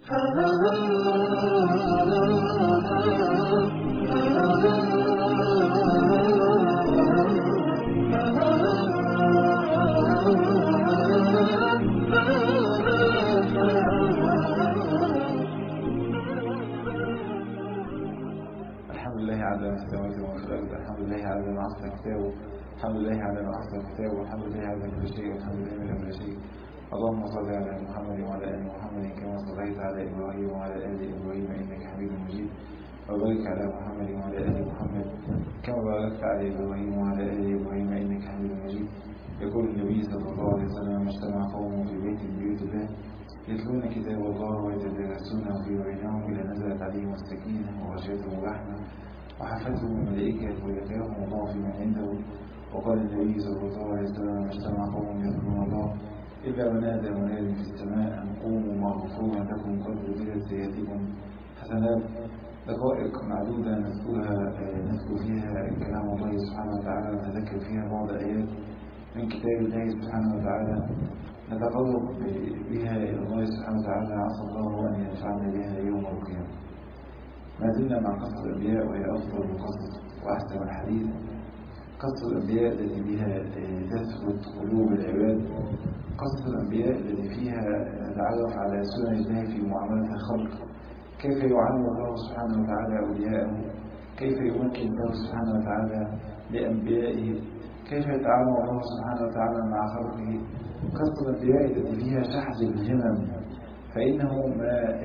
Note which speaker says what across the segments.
Speaker 1: الحمد لله على ما في السماوات وما في الارض الحمد لله على ما احسن كتابه الحمد لله على ما احسن كتابه الحمد لله على كل شيء والحمد لله من كل شيء اللهم صل على محمد وعلى ال محمد كما صليت على ابراهيم وعلى ال ابراهيم انك حميد مجيد وبارك على محمد وعلى ال محمد كما باركت على ابراهيم وعلى ال ابراهيم انك حميد مجيد يقول النبي صلى الله عليه وسلم ما اجتمع قوم في بيت من بيوت الله يتلون كتاب الله ويتدارسونه في بينهم إلى نزلت عليهم السكينة وغشيتهم الرحمة وحفتهم الملائكة وذكرهم الله في من عنده وقال النبي صلى الله عليه وسلم ما اجتمع قوم يذكرون الله إلا ونادى مناد في السماء أن قوموا مغفورا لكم قد بدلت سيئاتكم حسنات دقائق معدودة نذكرها نذكر فيها كلام الله سبحانه وتعالى ونتذكر فيها بعض الآيات من كتاب الله سبحانه وتعالى نتقرب بها إلى الله سبحانه وتعالى عسى الله أن ينفعنا بها يوم القيامة ما زلنا مع قصة الأنبياء وهي أفضل القصص وأحسن الحديث قصة الأنبياء التي بها تثبت قلوب العباد قصة الأنبياء التي فيها نتعرف على سنن الله في معاملة الخلق كيف يعامل الله سبحانه وتعالى أولياءه كيف يمكن الله سبحانه وتعالى لأنبيائه كيف يتعامل الله سبحانه وتعالى مع خلقه قصة الأنبياء التي فيها شحذ الهمم فإنه ما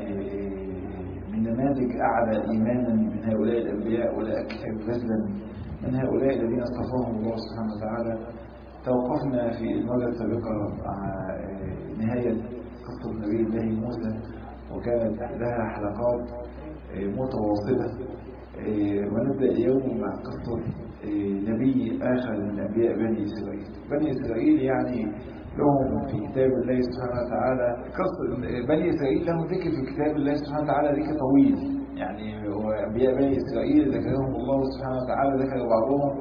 Speaker 1: من نماذج أعلى إيمانا من هؤلاء الأنبياء ولا أكثر بذلا من هؤلاء الذين اصطفاهم الله سبحانه وتعالى توقفنا في المرة السابقة مع نهاية قصة نبي الله موسى وكانت لها حلقات متواصلة ونبدأ اليوم مع قصة نبي آخر من أنبياء بني إسرائيل بني إسرائيل يعني لهم في كتاب الله سبحانه وتعالى قصة بني إسرائيل لهم ذكر في كتاب الله سبحانه وتعالى ذكر طويل يعني وأنبياء بني إسرائيل ذكرهم الله سبحانه وتعالى ذكر بعضهم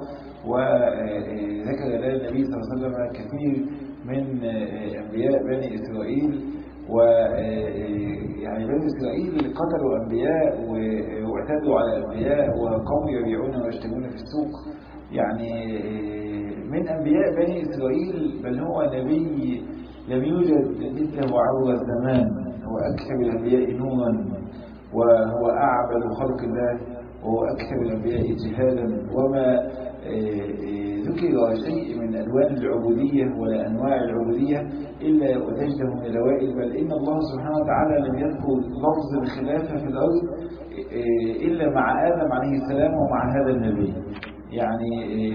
Speaker 1: وذكر لنا النبي صلى الله عليه وسلم كثير من أنبياء بني إسرائيل و يعني بني إسرائيل قتلوا أنبياء واعتدوا على أنبياء وقوم يبيعون ويشترون في السوق يعني من أنبياء بني إسرائيل بل هو نبي لم يوجد مثله عبر الزمان هو أكثر الأنبياء نورا وهو أعبد خلق الله وهو أكثر الأنبياء جهادا وما ذكر شيء من ألوان العبودية ولا أنواع العبودية إلا وتجده من الأوائل بل إن الله سبحانه وتعالى لم يذكر لفظ الخلافة في الأرض إلا مع آدم عليه السلام ومع هذا النبي يعني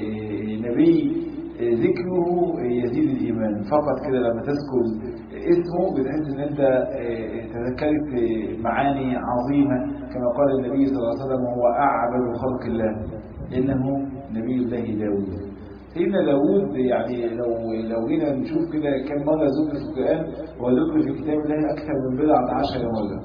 Speaker 1: نبي ذكره يزيد الإيمان فقط كده لما تذكر اسمه بتحس ان انت تذكرت معاني عظيمة كما قال النبي صلى الله عليه وسلم هو أعبد خلق الله إنه نبي الله داود سيدنا داود يعني لو لو جينا نشوف كده كم مرة ذكر في القرآن وذكر في كتاب الله أكثر من بضعة عشر مرة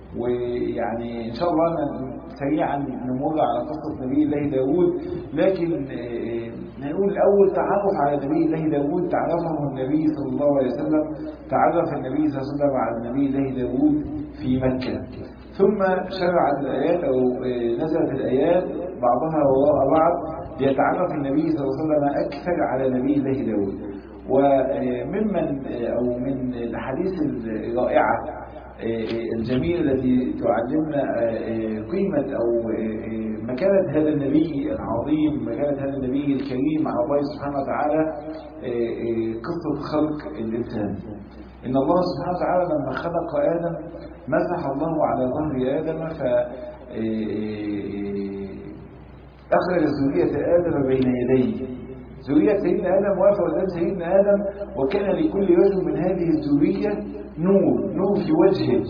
Speaker 1: ويعني إن شاء الله سريعا نمر على قصة نبي الله داود لكن نقول الأول تعرف على نبي الله داود تعرفه النبي صلى الله عليه وسلم تعرف النبي صلى الله عليه وسلم على نبي الله داود في مكة ثم شرعت الآيات أو نزلت الآيات بعضها وراء بعض ليتعرف النبي صلى الله عليه وسلم أكثر على نبي الله داود وممن أو من الحديث الرائعة الجميل التي تعلمنا قيمة أو مكانة هذا النبي العظيم مكانة هذا النبي الكريم على الله سبحانه وتعالى قصة خلق الإنسان إن الله سبحانه وتعالى لما خلق آدم مسح الله على ظهر آدم ف أخرج ذرية آدم بين يديه ذرية سيدنا آدم واقفة قدام سيدنا آدم وكان لكل رجل من هذه الذرية نور نور في وجهه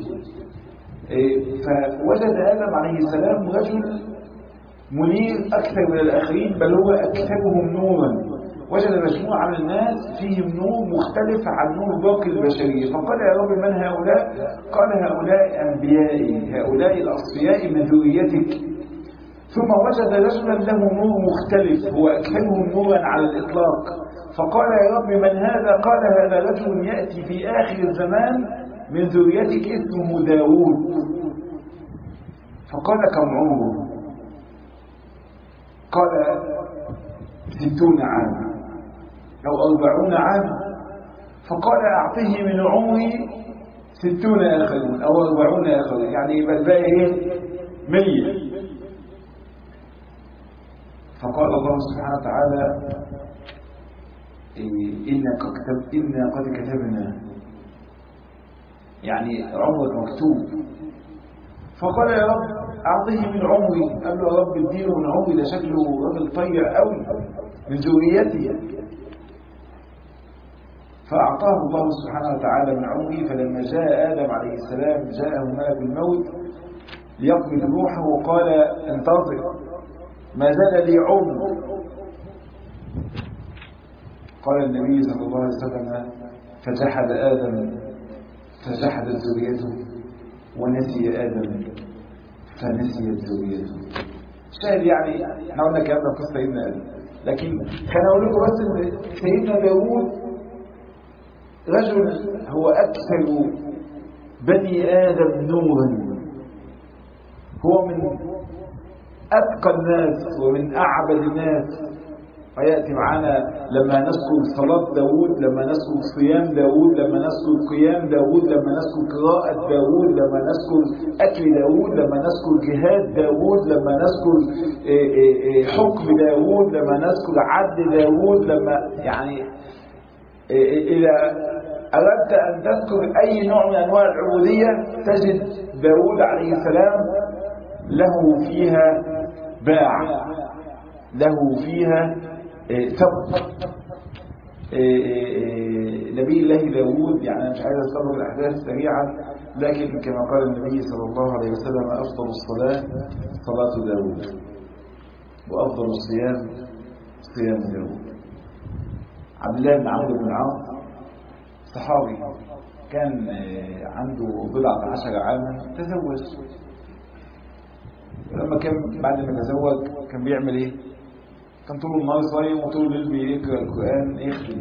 Speaker 1: فوجد آدم عليه السلام رجل منير أكثر من الآخرين بل هو أكثرهم نورا وجد مجموعة من الناس فيهم نور مختلف عن نور باقي البشرية فقال يا رب من هؤلاء قال هؤلاء أنبيائي هؤلاء الأصفياء من ذريتك ثم وجد رجلا له نور مختلف هو أكثرهم نورا على الإطلاق فقال يا رب من هذا قال هذا رجل يأتي في آخر الزمان من ذريتك اسمه داود فقال كم عمره قال ستون عاما أو أربعون عاما فقال أعطيه من عمري ستون آخرون أو أربعون آخرون يعني يبقى الباقي إيه؟ مية فقال الله سبحانه وتعالى إيه إنا قد كتب إنا قد كتبنا يعني عمرك مكتوب فقال يا رب أعطيه من عمري قال له يا رب اديله من عمري ده شكله راجل طيع قوي من ذريتي فأعطاه الله سبحانه وتعالى من عمره فلما جاء آدم عليه السلام جاءه ملك الموت ليقبض روحه وقال انتظر ما زال لي عمر قال النبي صلى الله عليه وسلم فجحد آدم فجحدت ذريته ونسي آدم فنسيت ذريته شاهد يعني احنا قلنا الكلام ده في قصه سيدنا آدم لكن كان اقول لكم بس ان سيدنا داوود رجل هو أكثر بني آدم نورا هو من أتقى الناس ومن أعبد الناس ويأتي معنا لما نذكر صلاة داود لما نذكر صيام داود لما نذكر قيام داود لما نذكر قراءة داود لما نذكر أكل داود لما نذكر جهاد داود لما نذكر حكم داود لما نذكر عد داود لما يعني إذا أردت أن تذكر أي نوع من أنواع العبودية تجد داود عليه السلام له فيها باع له فيها سبق نبي الله داود يعني مش عايز أستمر الأحداث سريعا لكن كما قال النبي صلى الله عليه وسلم أفضل الصلاة صلاة داود وأفضل الصيام صيام داود عبد الله بن عمرو بن العاص صحابي كان عنده بضعة عشر عاما تزوج ولما كان بعد ما تزوج كان بيعمل ايه كان طول النهار صايم وطول الليل بيقرا القران يختم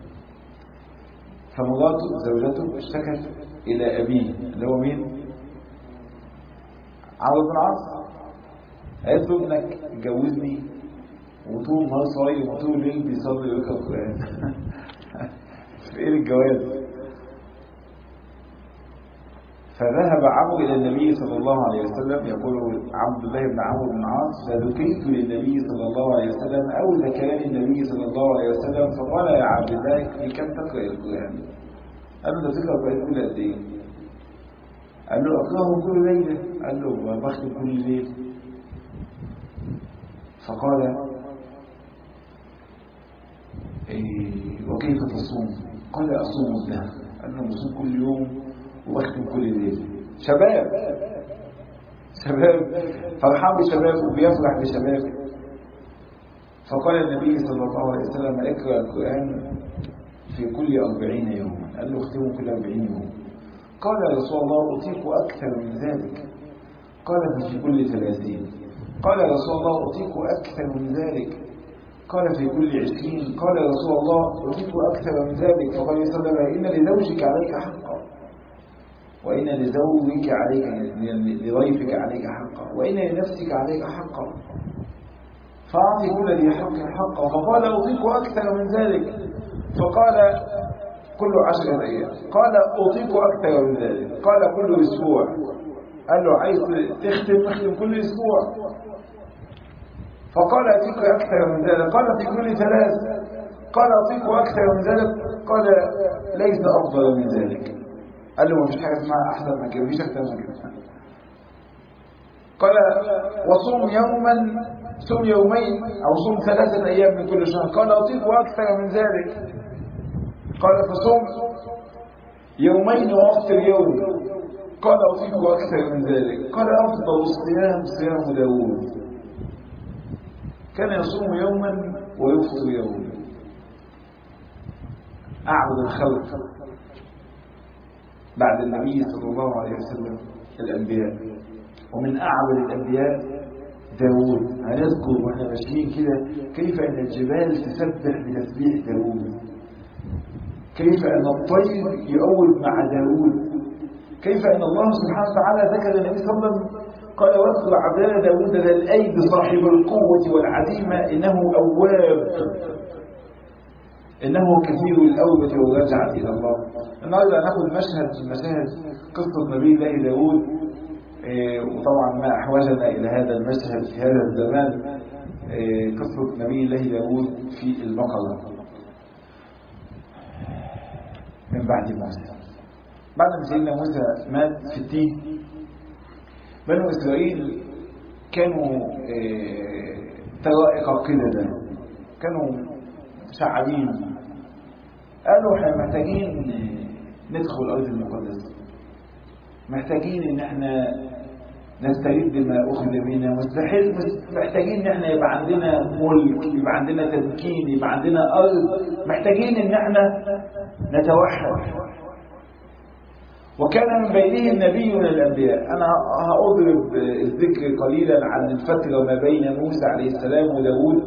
Speaker 1: فمراته زوجته اشتكت الى ابيه اللي هو مين عمرو بن العاص قالت له ابنك اتجوزني وطول النهار صايم وطول الليل بيصلي ويقرا القران في ايه الجواز فذهب عمرو الى النبي صلى الله عليه وسلم يقول عبد الله بن عمرو بن العاص فذكرت للنبي صلى الله عليه وسلم او ذكرني النبي صلى الله عليه وسلم فقال يا عبد الله بكم تقرا القران؟ قال له تقرا القران كل قد ايه؟ قال له اقراه كل ليله قال له بختم كل ليل فقال إيه وكيف تصوم؟ قال اصوم الدهر قال له بصوم كل يوم وبختم كل ليل شباب شباب فرحان بشبابه وبيفرح بشبابه فقال النبي صلى الله عليه وسلم اقرا القران في كل أربعين يوما قال له اختمه كل أربعين يوم قال يا رسول الله أطيق أكثر من ذلك قال في كل ثلاثين قال يا رسول الله أطيق أكثر من ذلك قال في كل عشرين قال يا رسول الله أطيق أكثر من ذلك فقال صلى الله عليه وسلم إن لزوجك عليك حقا وإن لزوجك عليك لضيفك عليك حقا وإن لنفسك عليك حقا فأعطي كل ذي حق حقا فقال أطيق أكثر من ذلك فقال كل عشرة أيام قال أطيق أكثر من ذلك قال كل أسبوع قال له عايز تختم اختم كل أسبوع فقال أطيق أكثر من ذلك قال في كل ثلاث قال أطيق أكثر من ذلك قال ليس أفضل من ذلك قال له مفيش حاجة اسمها أحسن من كده مفيش أكثر من كده قال وصوم يوما صوم يومين أو صوم ثلاثة أيام من كل شهر قال أطيق أكثر من ذلك قال فصوم يومين وأفطر يوم قال أطيق أكثر من ذلك قال أفضل الصيام صيام داوود كان يصوم يوما ويفطر يوما أعبد الخلق بعد النبي صلى الله عليه وسلم الأنبياء ومن أعبد الأنبياء داود هنذكر واحنا ماشيين كده كيف أن الجبال تسبح بتسبيح داود كيف أن الطير يؤول مع داود كيف أن الله سبحانه وتعالى ذكر النبي صلى الله عليه وسلم قال واذكر عبدنا داود ذا الأيد صاحب القوة والعزيمة إنه أواب إنه كثير الأوبة والرجعة إلى الله النهارده هناخد مشهد من مشاهد قصة نبي الله داود إيه وطبعا ما أحوجنا إلى هذا المشهد في هذا الزمان إيه قصة نبي الله داود في البقرة من بعد موسى بعد ما سيدنا موسى مات في التيه بنو إسرائيل كانوا إيه طرائق قلدا كانوا شعبين قالوا احنا محتاجين ندخل الأرض المقدسة محتاجين ان احنا نسترد ما أخذ منا مستحيل محتاجين ان احنا يبقى عندنا ملك يبقى عندنا تمكين يبقى عندنا أرض محتاجين ان احنا نتوحد وكان من بينهم نبي من الأنبياء أنا هأضرب الذكر قليلا عن الفترة ما بين موسى عليه السلام وداود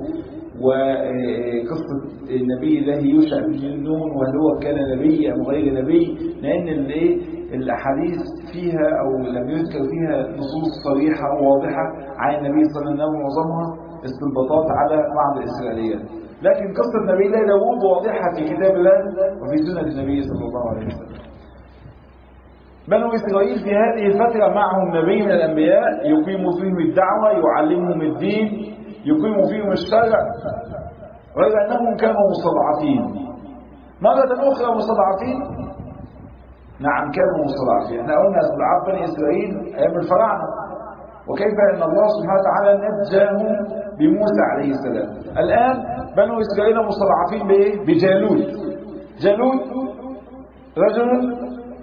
Speaker 1: وقصة النبي الله يوشع بن نون وهل هو كان نبي أم غير نبي لأن الأحاديث فيها أو لم يذكر فيها نصوص صريحة وواضحة عن النبي صلى الله عليه وسلم معظمها استنباطات على بعض الإسرائيليات لكن قصة نبي الله داوود واضحة في كتاب الله وفي سنة النبي صلى الله عليه وسلم بنو إسرائيل في هذه الفترة معهم نبي من الأنبياء يقيم فيهم الدعوة يعلمهم الدين يقيم فيهم الشرع غير أنهم كانوا مستضعفين مرة أخرى مستضعفين نعم كانوا مستضعفين احنا قلنا استضعاف بني إسرائيل أيام الفراعنة وكيف أن الله سبحانه وتعالى نجاهم بموسى عليه السلام الآن بنو إسرائيل مستضعفين بإيه؟ بجالوت جالوت رجل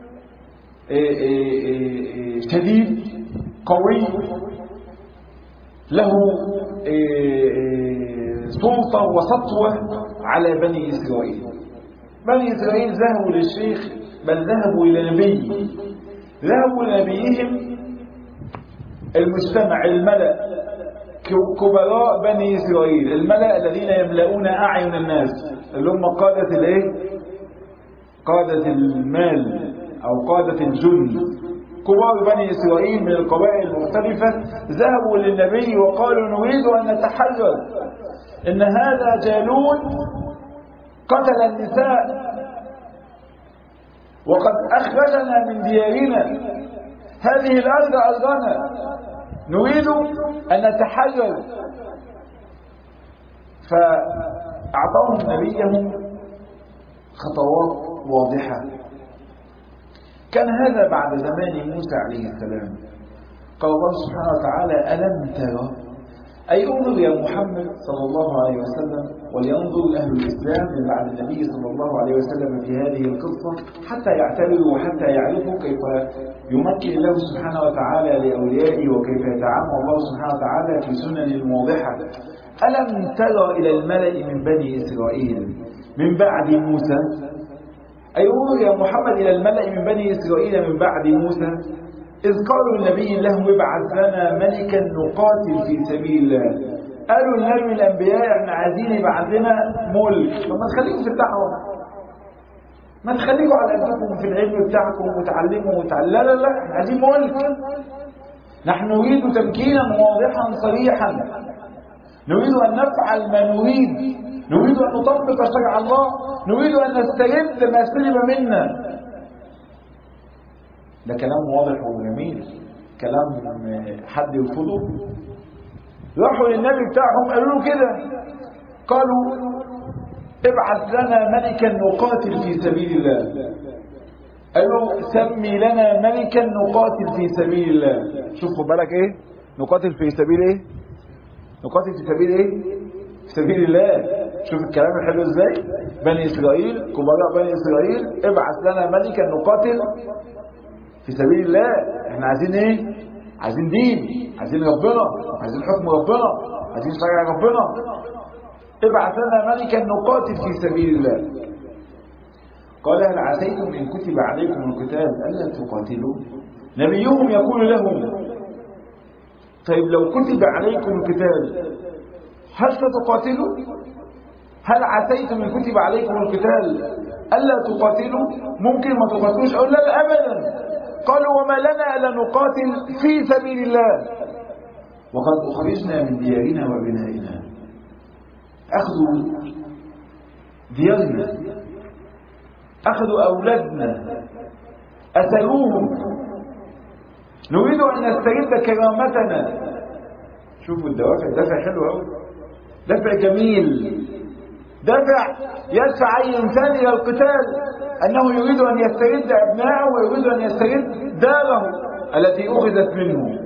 Speaker 1: شديد قوي له سلطة وسطوة على بني إسرائيل بني إسرائيل ذهبوا للشيخ بل ذهبوا إلى نبي ذهبوا لنبيهم المجتمع الملأ كبراء بني إسرائيل الملأ الذين يملؤون أعين الناس اللي هم قادة الايه قادة المال أو قادة الجند كبار بني إسرائيل من القبائل المختلفة ذهبوا للنبي وقالوا نريد أن نتحرر إن هذا جالوت قتل النساء وقد أخرجنا من ديارنا هذه الأرض أرضنا نريد أن نتحرر فأعطاهم نبيهم خطوات واضحة كان هذا بعد زمان موسى عليه السلام قال الله سبحانه وتعالى ألم ترى أي انظر يا محمد صلى الله عليه وسلم ولينظر أهل الإسلام من بعد النبي صلى الله عليه وسلم في هذه القصة حتى يعتبروا وحتى يعرفوا كيف يمكن الله سبحانه وتعالى لأوليائه وكيف يتعامل الله سبحانه وتعالى في سنن واضحة ألم ترى إلى الملأ من بني إسرائيل من بعد موسى أي انظر يا محمد إلى الملأ من بني إسرائيل من بعد موسى إذ قالوا النبي لهم ابعث لنا ملكا نقاتل في سبيل الله قالوا النبي من الأنبياء احنا عايزين يبعث لنا ملك طب ما تخليكم في الدعوة ما تخليكم على قدكم في العلم بتاعكم وتعلموا وتعلموا لا لا لا احنا عايزين ملك نحن نريد تمكينا واضحا صريحا نريد أن نفعل ما نريد نريد أن نطبق شرع الله نريد أن نسترد ما سلب منا ده كلام واضح وجميل كلام حد يرفضه راحوا للنبي بتاعهم قالوا له كده قالوا ابعث لنا ملكا نقاتل في سبيل الله قالوا سمي لنا ملكا نقاتل في سبيل الله شوفوا بالك ايه نقاتل في سبيل ايه نقاتل في سبيل ايه في سبيل الله شوف الكلام الحلو ازاي بني اسرائيل كبراء بني اسرائيل ابعث لنا ملكا نقاتل في سبيل الله احنا عايزين ايه عايزين دين عايزين ربنا عايزين حكم ربنا عايزين شرع ربنا ابعث لنا ملكا نقاتل في سبيل الله قال هل عسيتم ان كتب عليكم القتال الا تقاتلوا نبيهم يقول لهم طيب لو كتب عليكم القتال هل ستقاتلوا هل عسيتم ان كتب عليكم القتال الا تقاتلوا ممكن ما تقاتلوش او لا لا ابدا قالوا وما لنا ألا نقاتل في سبيل الله وقد أخرجنا من ديارنا وبنائنا أخذوا ديارنا أخذوا أولادنا أسلوهم نريد أن نسترد كرامتنا شوفوا الدوافع دافع حلو قوي دافع جميل دافع يدفع أي إنسان إلى القتال أنه يريد أن يسترد أبنائه ويريد أن يسترد داره التي أخذت منه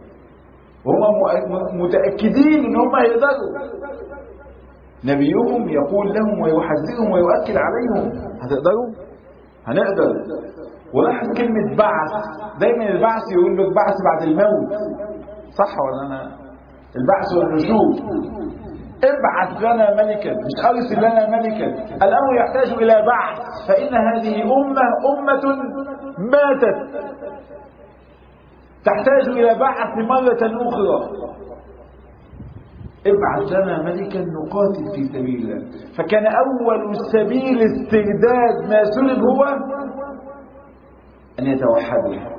Speaker 1: وهم متأكدين أن هم يقدروا نبيهم يقول لهم ويحذرهم ويؤكد عليهم هتقدروا؟ هنقدر ولاحظ كلمة بعث دايما البعث يقول لك بعث بعد الموت صح ولا أنا؟ البعث والنشور ابعث لنا ملكا مش ارسل لنا ملكا الامر يحتاج الى بعث فان هذه امه امه ماتت تحتاج الى بعث مره اخرى ابعث لنا ملكا نقاتل في سبيل الله فكان اول سبيل استرداد ما سلب هو ان يتوحدوا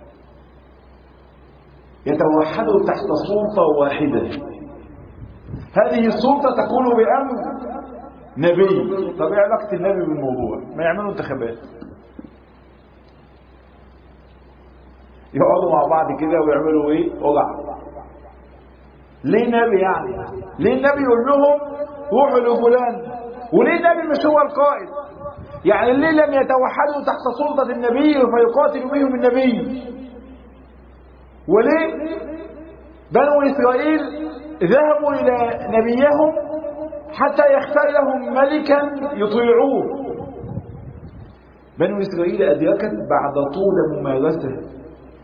Speaker 1: يتوحدوا تحت سلطه واحده هذه السلطة تكون بأمر نبي طب ايه علاقة النبي بالموضوع ما يعملوا انتخابات يقعدوا مع بعض كده ويعملوا ايه وجع ليه نبي يعني ليه النبي يقول لهم روحوا لفلان وليه النبي مش هو القائد يعني ليه لم يتوحدوا تحت سلطة النبي فيقاتلوا بهم النبي وليه بنو إسرائيل ذهبوا إلى نبيهم حتى يختار لهم ملكا يطيعوه بنو إسرائيل أدركت بعد طول ممارسة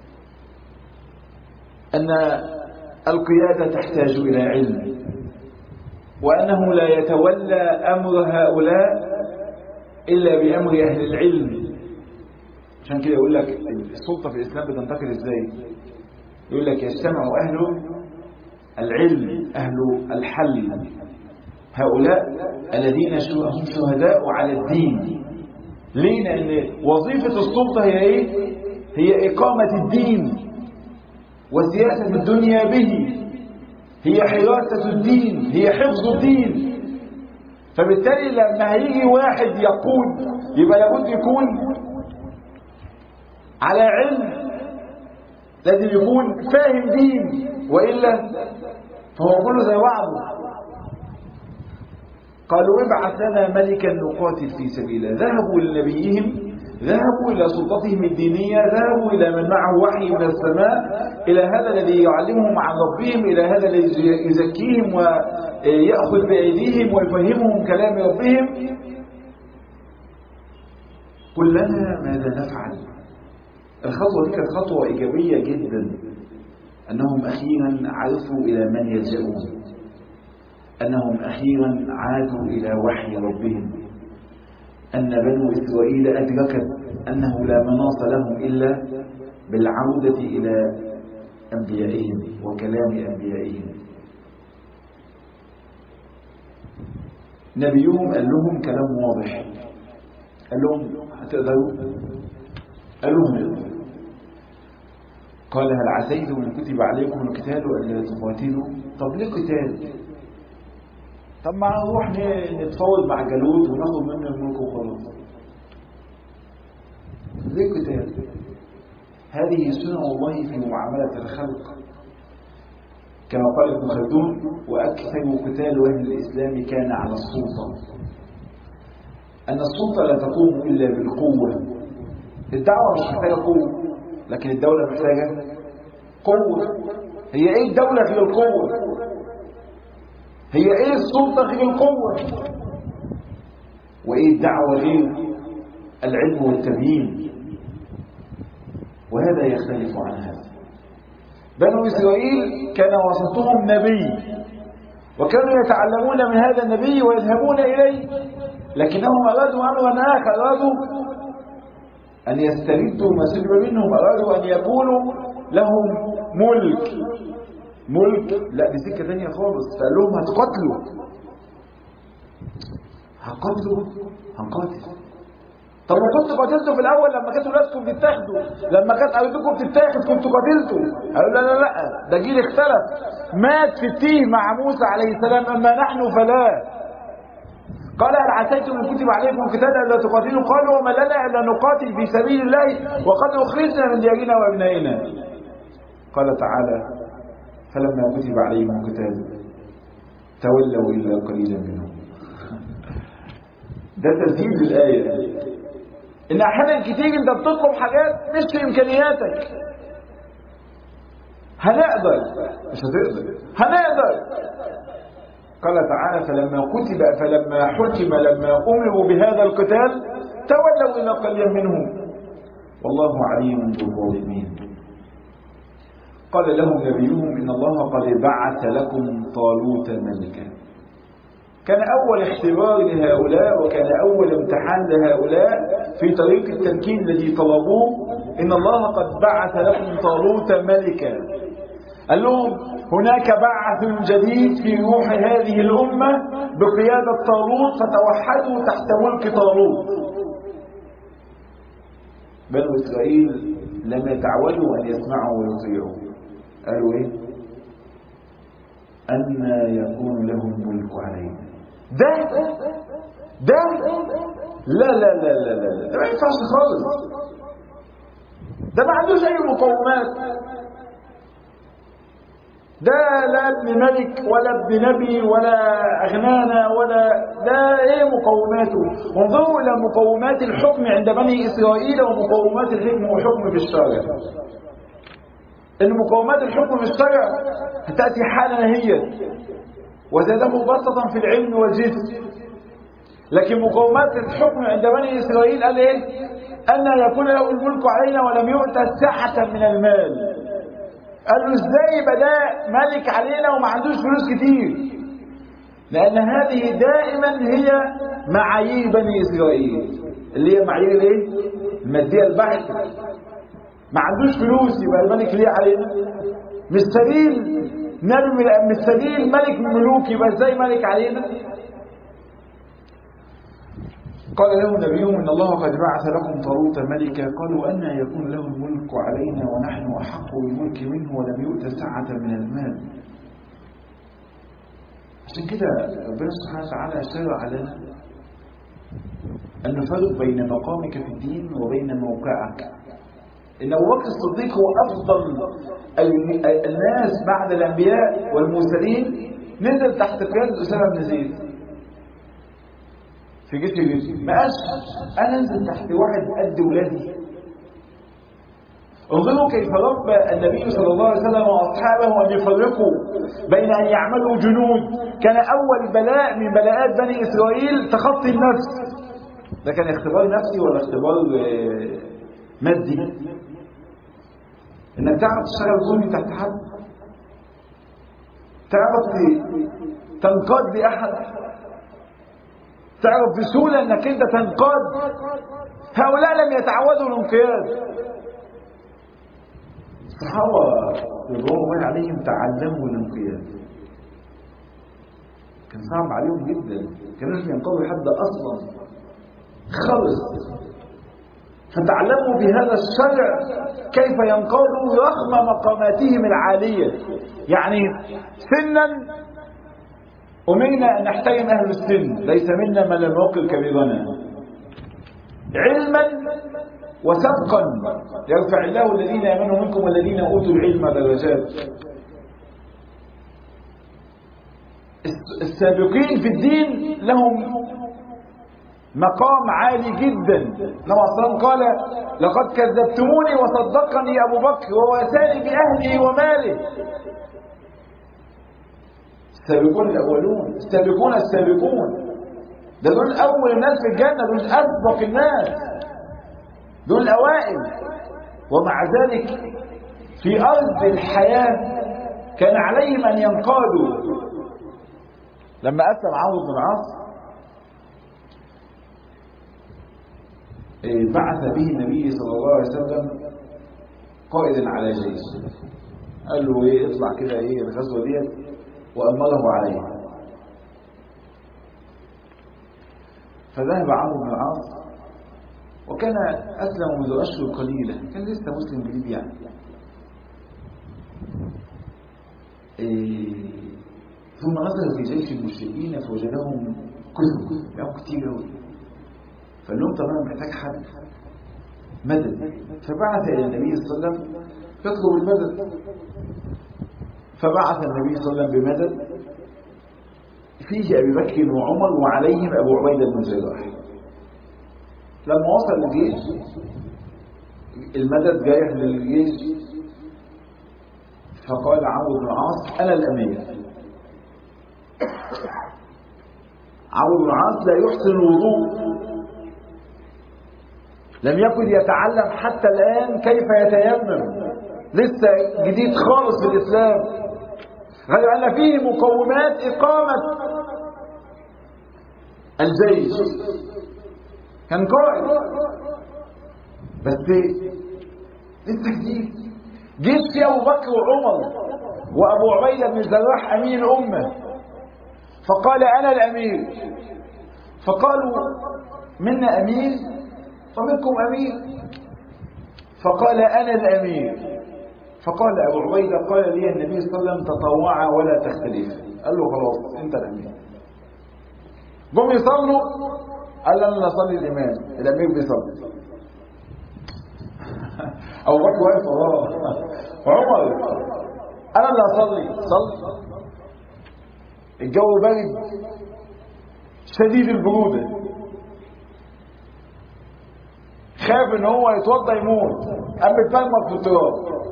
Speaker 1: أن القيادة تحتاج إلى علم وأنه لا يتولى أمر هؤلاء إلا بأمر أهل العلم عشان كده يقول لك السلطة في الإسلام بتنتقل إزاي يقول لك يجتمع أهل العلم أهل الحل هؤلاء الذين هم شهداء على الدين ليه لأن وظيفة السلطة هي إيه هي إقامة الدين وسياسة الدنيا به هي حراسة الدين هي حفظ الدين فبالتالي لما هيجي واحد يقود يبقى لابد يكون على علم لازم يكون فاهم دين وإلا فهو كله زي بعضه قالوا ابعث لنا ملكا نقاتل في سبيل الله ذهبوا لنبيهم ذهبوا إلى سلطتهم الدينية ذهبوا إلى من معه وحي من السماء إلى هذا الذي يعلمهم عن ربهم إلى هذا الذي يزكيهم ويأخذ بأيديهم ويفهمهم كلام ربهم قل لنا ماذا نفعل الخطوة دي كانت خطوة إيجابية جدا أنهم أخيرا عرفوا إلى من يلجؤون أنهم أخيرا عادوا إلى وحي ربهم أن بنو إسرائيل أدركت أنه لا مناص لهم إلا بالعودة إلى أنبيائهم وكلام أنبيائهم نبيهم قال لهم كلام واضح قال لهم هتقدروا قال لهم يقدروا قال هل عسيتم ان كتب عليكم القتال الا تقاتلوا طب ليه قتال طب ما نروح نتفاوض مع جالوت وناخد منه الملك وخلاص ليه قتال هذه سنة الله في معاملة الخلق كما قال ابن خلدون وأكثر قتال أهل الإسلام كان على السلطة أن السلطة لا تقوم إلا بالقوة الدعوة مش محتاجة قوة لكن الدولة محتاجة قوة هي ايه الدولة غير القوة هي ايه السلطة غير القوة وايه الدعوة غير العلم والتبيين وهذا يختلف عن هذا بنو إسرائيل كان وسطهم نبي وكانوا يتعلمون من هذا النبي ويذهبون إليه لكنهم أرادوا أمرا آخر أرادوا أن يستردوا ما سلب منهم أرادوا أن يكونوا لهم ملك ملك لا دي سكة تانية خالص فقال لهم هتقتلوا هتقتلوا هنقاتل
Speaker 2: طب ما كنت قاتلته في الاول لما كانت ولادكم بتتاخدوا لما كانت ارضكم بتتاخد كنت قاتلته قالوا لا لا لا ده جيل اختلف مات في التيه مع موسى عليه السلام اما نحن فلا قال هل عسيتم ان كتب عليكم قتال الا تقاتلوا قالوا وما لنا الا نقاتل في سبيل الله وقد اخرجنا من ديارنا وابنائنا قال تعالى فلما كتب عليهم القتال تولوا الا قليلا منهم ده تسجيل للايه ان احيانا كتير انت بتطلب حاجات مش في امكانياتك هنقدر مش هتقدر هنقدر قال تعالى فلما كتب فلما حكم لما امروا بهذا القتال تولوا الى قليل منهم والله عليم بالظالمين قال لهم نبيهم ان الله قد بعث لكم طالوت ملكا كان أول اختبار لهؤلاء وكان أول امتحان لهؤلاء في طريق التمكين الذي طلبوه إن الله قد بعث لكم طالوت ملكا قال لهم هناك بعث جديد في روح هذه الأمة بقيادة طالوت فتوحدوا تحت ملك طالوت بنو إسرائيل لم يتعودوا أن يسمعوا ويطيعوا قالوا إيه؟ أن يكون لهم ملك علينا ده ده لا لا لا لا لا ده ما ينفعش خالص ده ما عندوش اي مقومات ده لا ابن ملك ولا ابن نبي ولا اغنانا ولا ده ايه مقوماته انظروا الى مقومات الحكم عند بني اسرائيل ومقومات الحكم والحكم في الشارع ان مقومات الحكم في الشرع تاتي حالا هي وزاده بسطا في العلم والجسم لكن مقومات الحكم عند بني اسرائيل قال ايه ان يكون له الملك علينا ولم يؤت سعه من المال قال له ازاي يبقى ده ملك علينا وما عندوش فلوس كتير لان هذه دائما هي معايير بني اسرائيل اللي هي معايير الايه الماديه البحته ما عندوش فلوس يبقى الملك ليه علينا مش سبيل نبي مش سبيل ملك من ملوك يبقى ازاي ملك علينا قال له نبيهم ان الله قد بعث لكم طاروت ملكا قالوا ان يكون له الملك علينا ونحن احق بالملك منه ولم يؤت سعه من المال عشان كده ربنا سبحانه وتعالى شرع لنا ان نفرق بين مقامك في الدين وبين موقعك ان ابو بكر الصديق هو افضل الناس بعد الانبياء والمرسلين نزل تحت قياده اسامه بن زيد في جيش الجيش ما قالش انا انزل تحت واحد قد ولادي انظروا كيف ربى النبي صلى الله عليه وسلم واصحابه ان يفرقوا بين ان يعملوا جنود كان اول بلاء من بلاءات بني اسرائيل تخطي النفس ده كان اختبار نفسي ولا اختبار مادي انك تعرف تشتغل ظلمي تحت حد تعرف تنقاد لاحد تعرف بسهولة انك انت تنقاد هؤلاء لم يتعودوا الانقياد الصحابة رضوان الله عليهم تعلموا الانقياد كان صعب عليهم جدا كانوش ينقضوا حد اصلا خالص فتعلموا بهذا الشرع كيف ينقضوا رغم مقاماتهم العالية يعني سنا أمرنا أن نحترم أهل السن ليس منا من لم يوقر كبيرنا علما وسبقا يرفع الله الذين آمنوا منكم والذين أوتوا العلم درجات السابقين في الدين لهم مقام عالي جدا النبي صلى قال لقد كذبتموني وصدقني أبو بكر وواساني بأهله وماله السابقون الأولون السابقون السابقون ده دول أول الناس في الجنة دول أسبق الناس دول الأوائل ومع ذلك في أرض الحياة كان عليهم أن ينقادوا لما أسلم عمرو بن العاص بعث به النبي صلى الله عليه وسلم قائدا على جيش قال له ايه اطلع كده ايه الغزوه ديت وامره عليها فذهب عمرو بن العاص وكان أسلم منذ أشهر قليلة كان لسه مسلم جديد يعني إيه ثم نظر في جيش المشركين فوجدهم كثر لهم كتير قوي فقال لهم طب انا محتاج حد مدد فبعث الى النبي صلى الله عليه وسلم يطلب المدد فبعث النبي صلى الله عليه وسلم بمدد فيه ابي بكر وعمر وعليهم ابو عبيده بن الجراح لما وصل الجيش المدد جاي للجيش فقال عمرو بن العاص انا الامير عمرو بن العاص لا يحسن الوضوء لم يكن يتعلم حتى الآن كيف يتيمم لسه جديد خالص في الإسلام غير أن فيه مقومات إقامة الجيش كان قائد بس لسه جديد جيش فيه أبو بكر وعمر وأبو عبيدة بن الجراح أمين الأمة فقال أنا الأمير فقالوا منا أمير ومنكم أمير فقال أنا الأمير فقال أبو عبيدة قال لي النبي صلى الله عليه وسلم تطوع ولا تختلف قال له خلاص أنت الأمير جم يصلوا قال أنا أصلي الإمام الأمير بيصلي أبو بكر واقف وراه عمر أنا اللي أصلي صلي الجو بارد شديد البرودة خاف ان هو يتوضى يموت قام متمرمط في التراب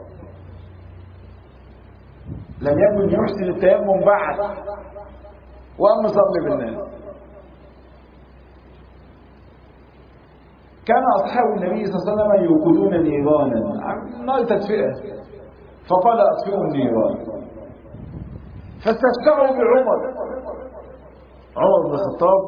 Speaker 2: لم يكن يحسن التيمم بعد وقام مصلي بالناس كان اصحاب النبي صلى الله عليه وسلم يوقدون نيرانا نار تدفئه فقال اطفئوا النيران فاستشفعوا بعمر عمر بن الخطاب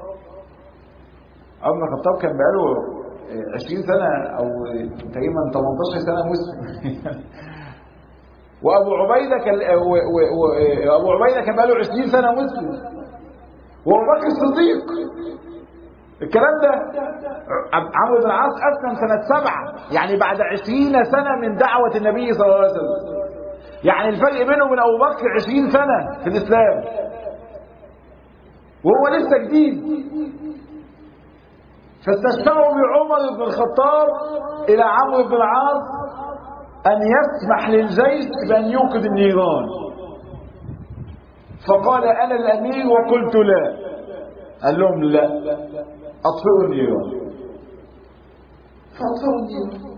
Speaker 2: عمر بن الخطاب كان بقاله 20 سنة أو تقريبا 18 سنة مسلم وأبو عبيدة كان وأبو عبيدة كان بقاله 20 سنة مسلم وأبو بكر الصديق الكلام ده عمرو بن العاص أسلم سنة سبعة يعني بعد 20 سنة من دعوة النبي صلى الله عليه وسلم يعني الفرق بينه وبين أبو بكر 20 سنة في الإسلام وهو لسه جديد فاستشفعوا بعمر بن الخطاب إلى عمرو بن العاص أن يسمح للجيش بأن يوقد النيران فقال أنا الأمير وقلت لا قال لهم لا أطفئوا النيران فأطفئوا النيران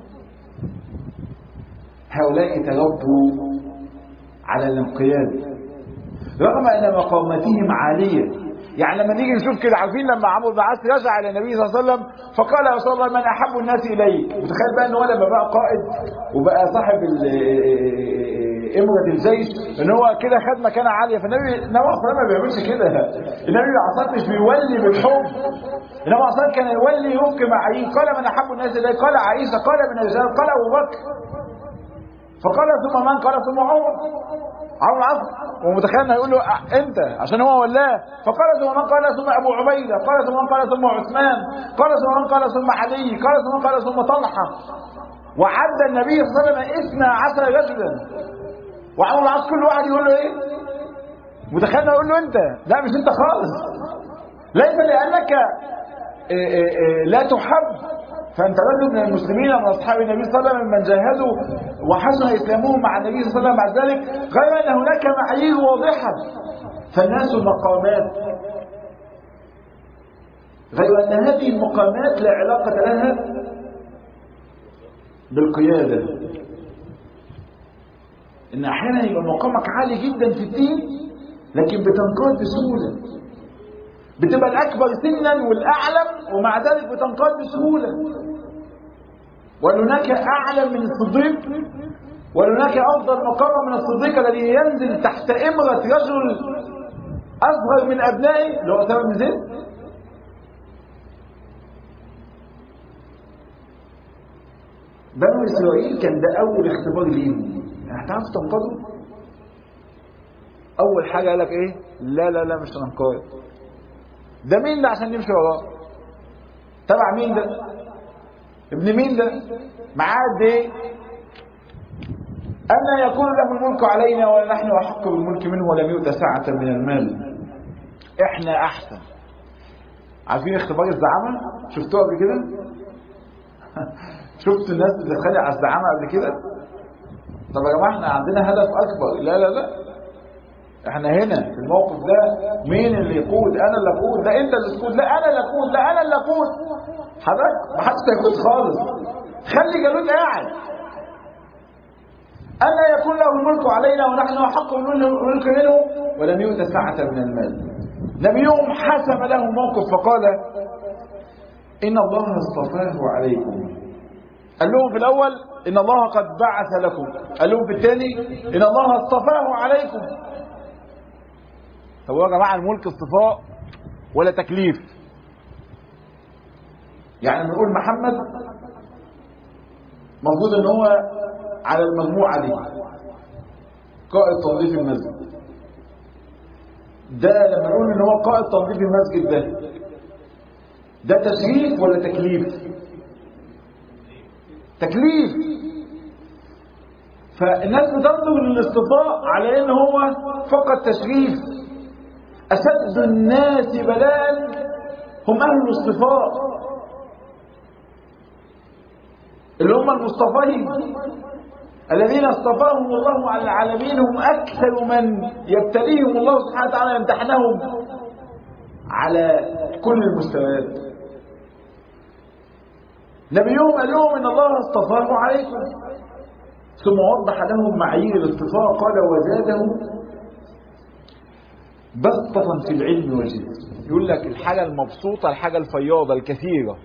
Speaker 2: هؤلاء تربوا على الانقياد رغم أن مقامتهم عالية يعني لما نيجي نشوف كده عارفين لما عمرو بن العاص رجع الى النبي صلى الله عليه وسلم فقال يا رسول الله من احب الناس اليك وتخيل بقى ان هو لما بقى قائد وبقى صاحب امرة الجيش ان هو كده خد مكانه عاليه فالنبي النبي صلى الله ما بيعملش كده النبي عليه مش بيولي بالحب النبي عليه كان يولي يفك مع عيسى قال من احب الناس اليك قال عيسى قال من الرجال قال ابو بكر فقال ثم من قال ثم عمر عمرو العاص ومتخيل انه هيقول له انت عشان هو ولاه فقال ثم من قال ثم ابو عبيده قال ثم من قال ثم عثمان قال ثم من قال ثم علي قال ثم من قال ثم طلحه وعد النبي صلى الله عليه وسلم اثنا عشر رجلا وعمرو العاص كل واحد يقول له ايه متخيل انه يقول له انت لا مش انت خالص ليس لانك إيه إيه إيه لا تحب فانت رجل من المسلمين من اصحاب النبي صلى الله عليه وسلم من جاهدوا وحسن اسلامهم مع النبي صلى الله عليه وسلم بعد ذلك غير ان هناك معايير واضحه فالناس مقامات غير ان هذه المقامات لا علاقه لها بالقياده ان احيانا يبقى مقامك عالي جدا في الدين لكن بتنقاد بسهوله بتبقى الأكبر سنا والأعلم ومع ذلك بتنقاد بسهولة وهناك أعلم من الصديق وهناك أفضل مقام من الصديق الذي ينزل تحت إمرة رجل أصغر من أبنائه اللي هو أسامة بن زيد بنو إسرائيل كان ده أول اختبار ليهم هتعرف تنقذوا أول حاجة قال لك إيه؟ لا لا لا مش هننقذ ده مين ده عشان نمشي وراه تبع مين ده ابن مين ده معاه قد ايه أن يكون له الملك علينا ونحن أحق بالملك منه ولم يؤت سعة من المال احنا أحسن عارفين اختبار الزعامة شفتوه قبل كده شفتوا الناس بتتخانق على الزعامة قبل كده طب يا جماعة احنا عندنا هدف أكبر لا لا لا احنا هنا في الموقف ده مين اللي يقود انا اللي اقود لا انت اللي تقود لا انا اللي اقود لا انا اللي اقود حضرتك ما حدش هيقود خالص خلي جالوت قاعد ألا يكون له الملك علينا ونحن أحق الملك منه ولم يؤت سعة من المال نبيهم حسب له موقف فقال إن الله اصطفاه عليكم قال لهم في الأول إن الله قد بعث لكم قال لهم في الثاني إن الله اصطفاه عليكم طب يا جماعة الملك اصطفاء ولا تكليف يعني بنقول محمد المفروض ان هو على المجموعة دي قائد تنظيف المسجد ده لما نقول ان هو قائد تنظيف المسجد ده ده تشريف ولا تكليف تكليف فالناس بتنظر للاصطفاء على ان هو فقط تشريف اشد الناس بلاء هم اهل الاصطفاء اللي هم المصطفين الذين اصطفاهم الله على العالمين هم أكثر من يبتليهم الله سبحانه وتعالى يمتحنهم على كل المستويات نبيهم قال لهم إن الله اصطفاه عليكم ثم وضح لهم معايير الاصطفاء قال وزادهم بسطة في العلم والجسم يقول لك الحاجة المبسوطة الحاجة الفياضة الكثيرة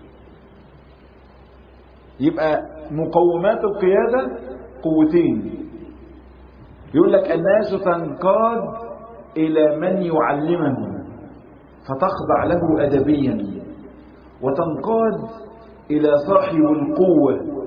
Speaker 2: يبقى مقومات القيادة قوتين يقول لك الناس تنقاد إلى من يعلمه فتخضع له أدبيا وتنقاد إلى صاحب القوة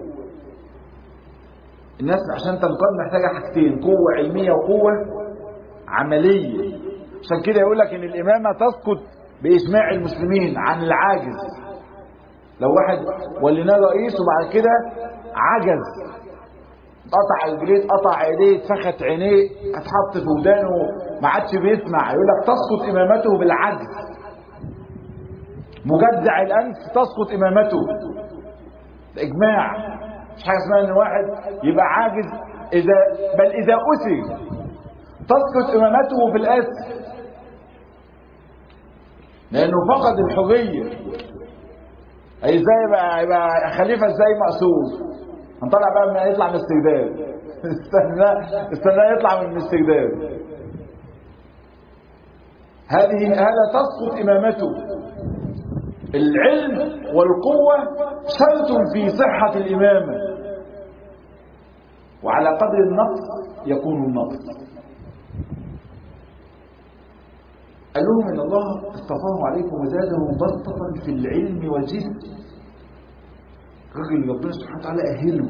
Speaker 2: الناس عشان تنقاد محتاجة حاجتين قوة علمية وقوة عملية عشان كده يقول لك إن الإمامة تسقط بإجماع المسلمين عن العاجز لو واحد وليناه رئيس وبعد كده عجز قطع الجليد قطع ايديه اتفخت عينيه اتحط في ودانه ما عادش بيسمع يقول لك تسقط امامته بالعجز مجدع الانف تسقط امامته اجماع مش حاجه اسمها ان واحد يبقى عاجز اذا بل اذا اسر تسقط امامته بالاسر لانه فقد الحريه ازاي بقى يبقى خليفه ازاي مقصود هنطلع بقى من يطلع من الاستجداد استنى استنى يطلع من الاستجداد هذه هذا تسقط امامته العلم والقوه شرط في صحه الامامه وعلى قدر النقص يكون النقص قال لهم ان الله اصطفاه عليكم وزاده بسطة في العلم والجسم الراجل ربنا سبحانه وتعالى اهله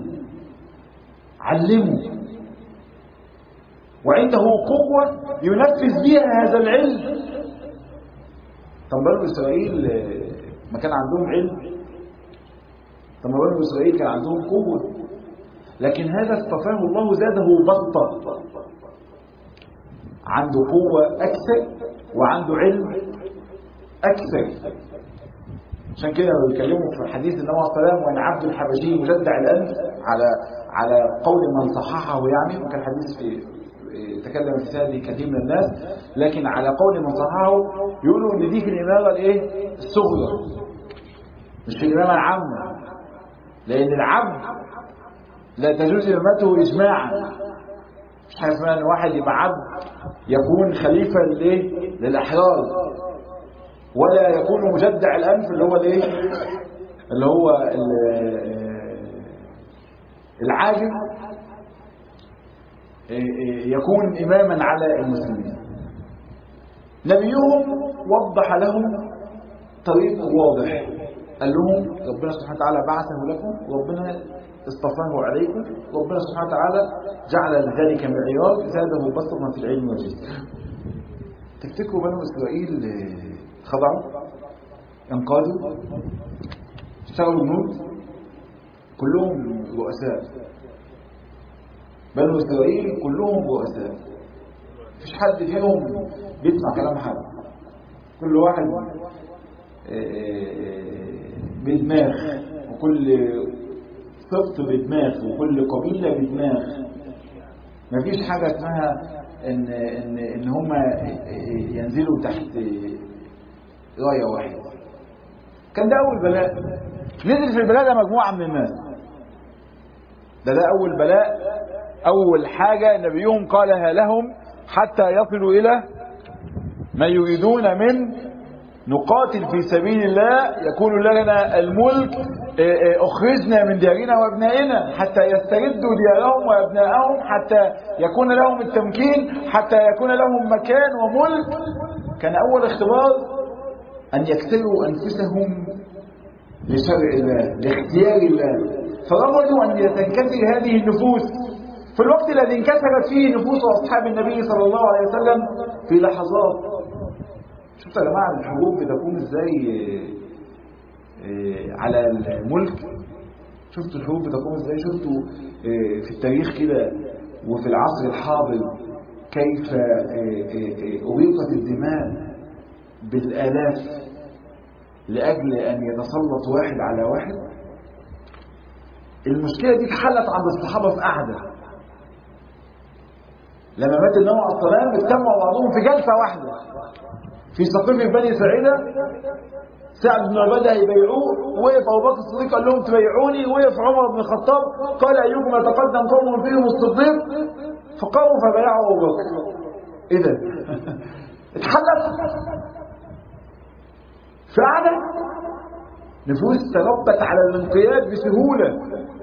Speaker 2: علمه وعنده قوة ينفذ بها هذا العلم طب بنو اسرائيل ما كان عندهم علم طب ما بنو اسرائيل كان عندهم قوة لكن هذا اصطفاه الله زاده بسطة عنده قوة أكثر وعنده علم أكثر عشان كده بيتكلموا في حديث النبي عليه السلام وان عبد الحبشي مجدع الانف على على قول من صححه يعني وكان حديث في تكلم في هذه كثير من الناس لكن على قول من صححه يقولوا ان دي في الامامه الايه؟ الصغرى مش في الامامه العامه لان العبد لا تجوز امامته اجماعا مش حاجه اسمها ان واحد يبقى عبد يكون خليفه للايه؟ للاحرار ولا يكون مجدع الانف اللي هو الايه اللي هو العاجز يكون اماما على المسلمين نبيهم وضح لهم طريق واضح قال لهم ربنا سبحانه وتعالى بعثه لكم وربنا اصطفاه عليكم وربنا سبحانه وتعالى جعل ذلك معيار زاده بسطا في العلم والجسم تفتكروا بنو اسرائيل خضعوا انقاذوا اشتغلوا جنود كلهم رؤساء بنو إسرائيل كلهم رؤساء مفيش حد فيهم بيسمع كلام حد كل واحد بدماغ وكل سبط بدماغ وكل قبيلة بدماغ مفيش حاجة اسمها ان ان ان هم ينزلوا تحت راية واحدة كان ده اول بلاء نزل في البلاء ده مجموعة من الناس ده ده اول بلاء اول حاجة نبيهم قالها لهم حتى يصلوا الى ما يريدون من نقاتل في سبيل الله يكون لنا الملك اخرجنا من ديارنا وابنائنا حتى يستردوا ديارهم وابنائهم حتى يكون لهم التمكين حتى يكون لهم مكان وملك كان اول اختبار ان يكسروا انفسهم لشرع الله لاختيار الله فرغبوا ان تنكسر هذه النفوس في الوقت الذي انكسرت فيه نفوس اصحاب النبي صلى الله عليه وسلم في لحظات شفتوا يا جماعه الحروب بتكون ازاي على الملك شفتوا الحروب بتكون ازاي شفتوا في التاريخ كده وفي العصر الحاضر كيف أريقت الدماء بالآلاف لأجل أن يتسلط واحد على واحد المشكلة دي اتحلت عند الصحابة في قعدة لما مات النبي عليه الصلاة والسلام اجتمعوا بعضهم في جلسة واحدة في سقيف بني سعيدة سعد بن عبادة هيبيعوه وقف أبو بكر الصديق قال لهم تبيعوني وقف عمر بن الخطاب قال أيكم يتقدم قوم فيهم الصديق فقاموا فبايعوا أبو بكر إيه ده؟ اتحلت فعلا نفوس تربت على الانقياد بسهولة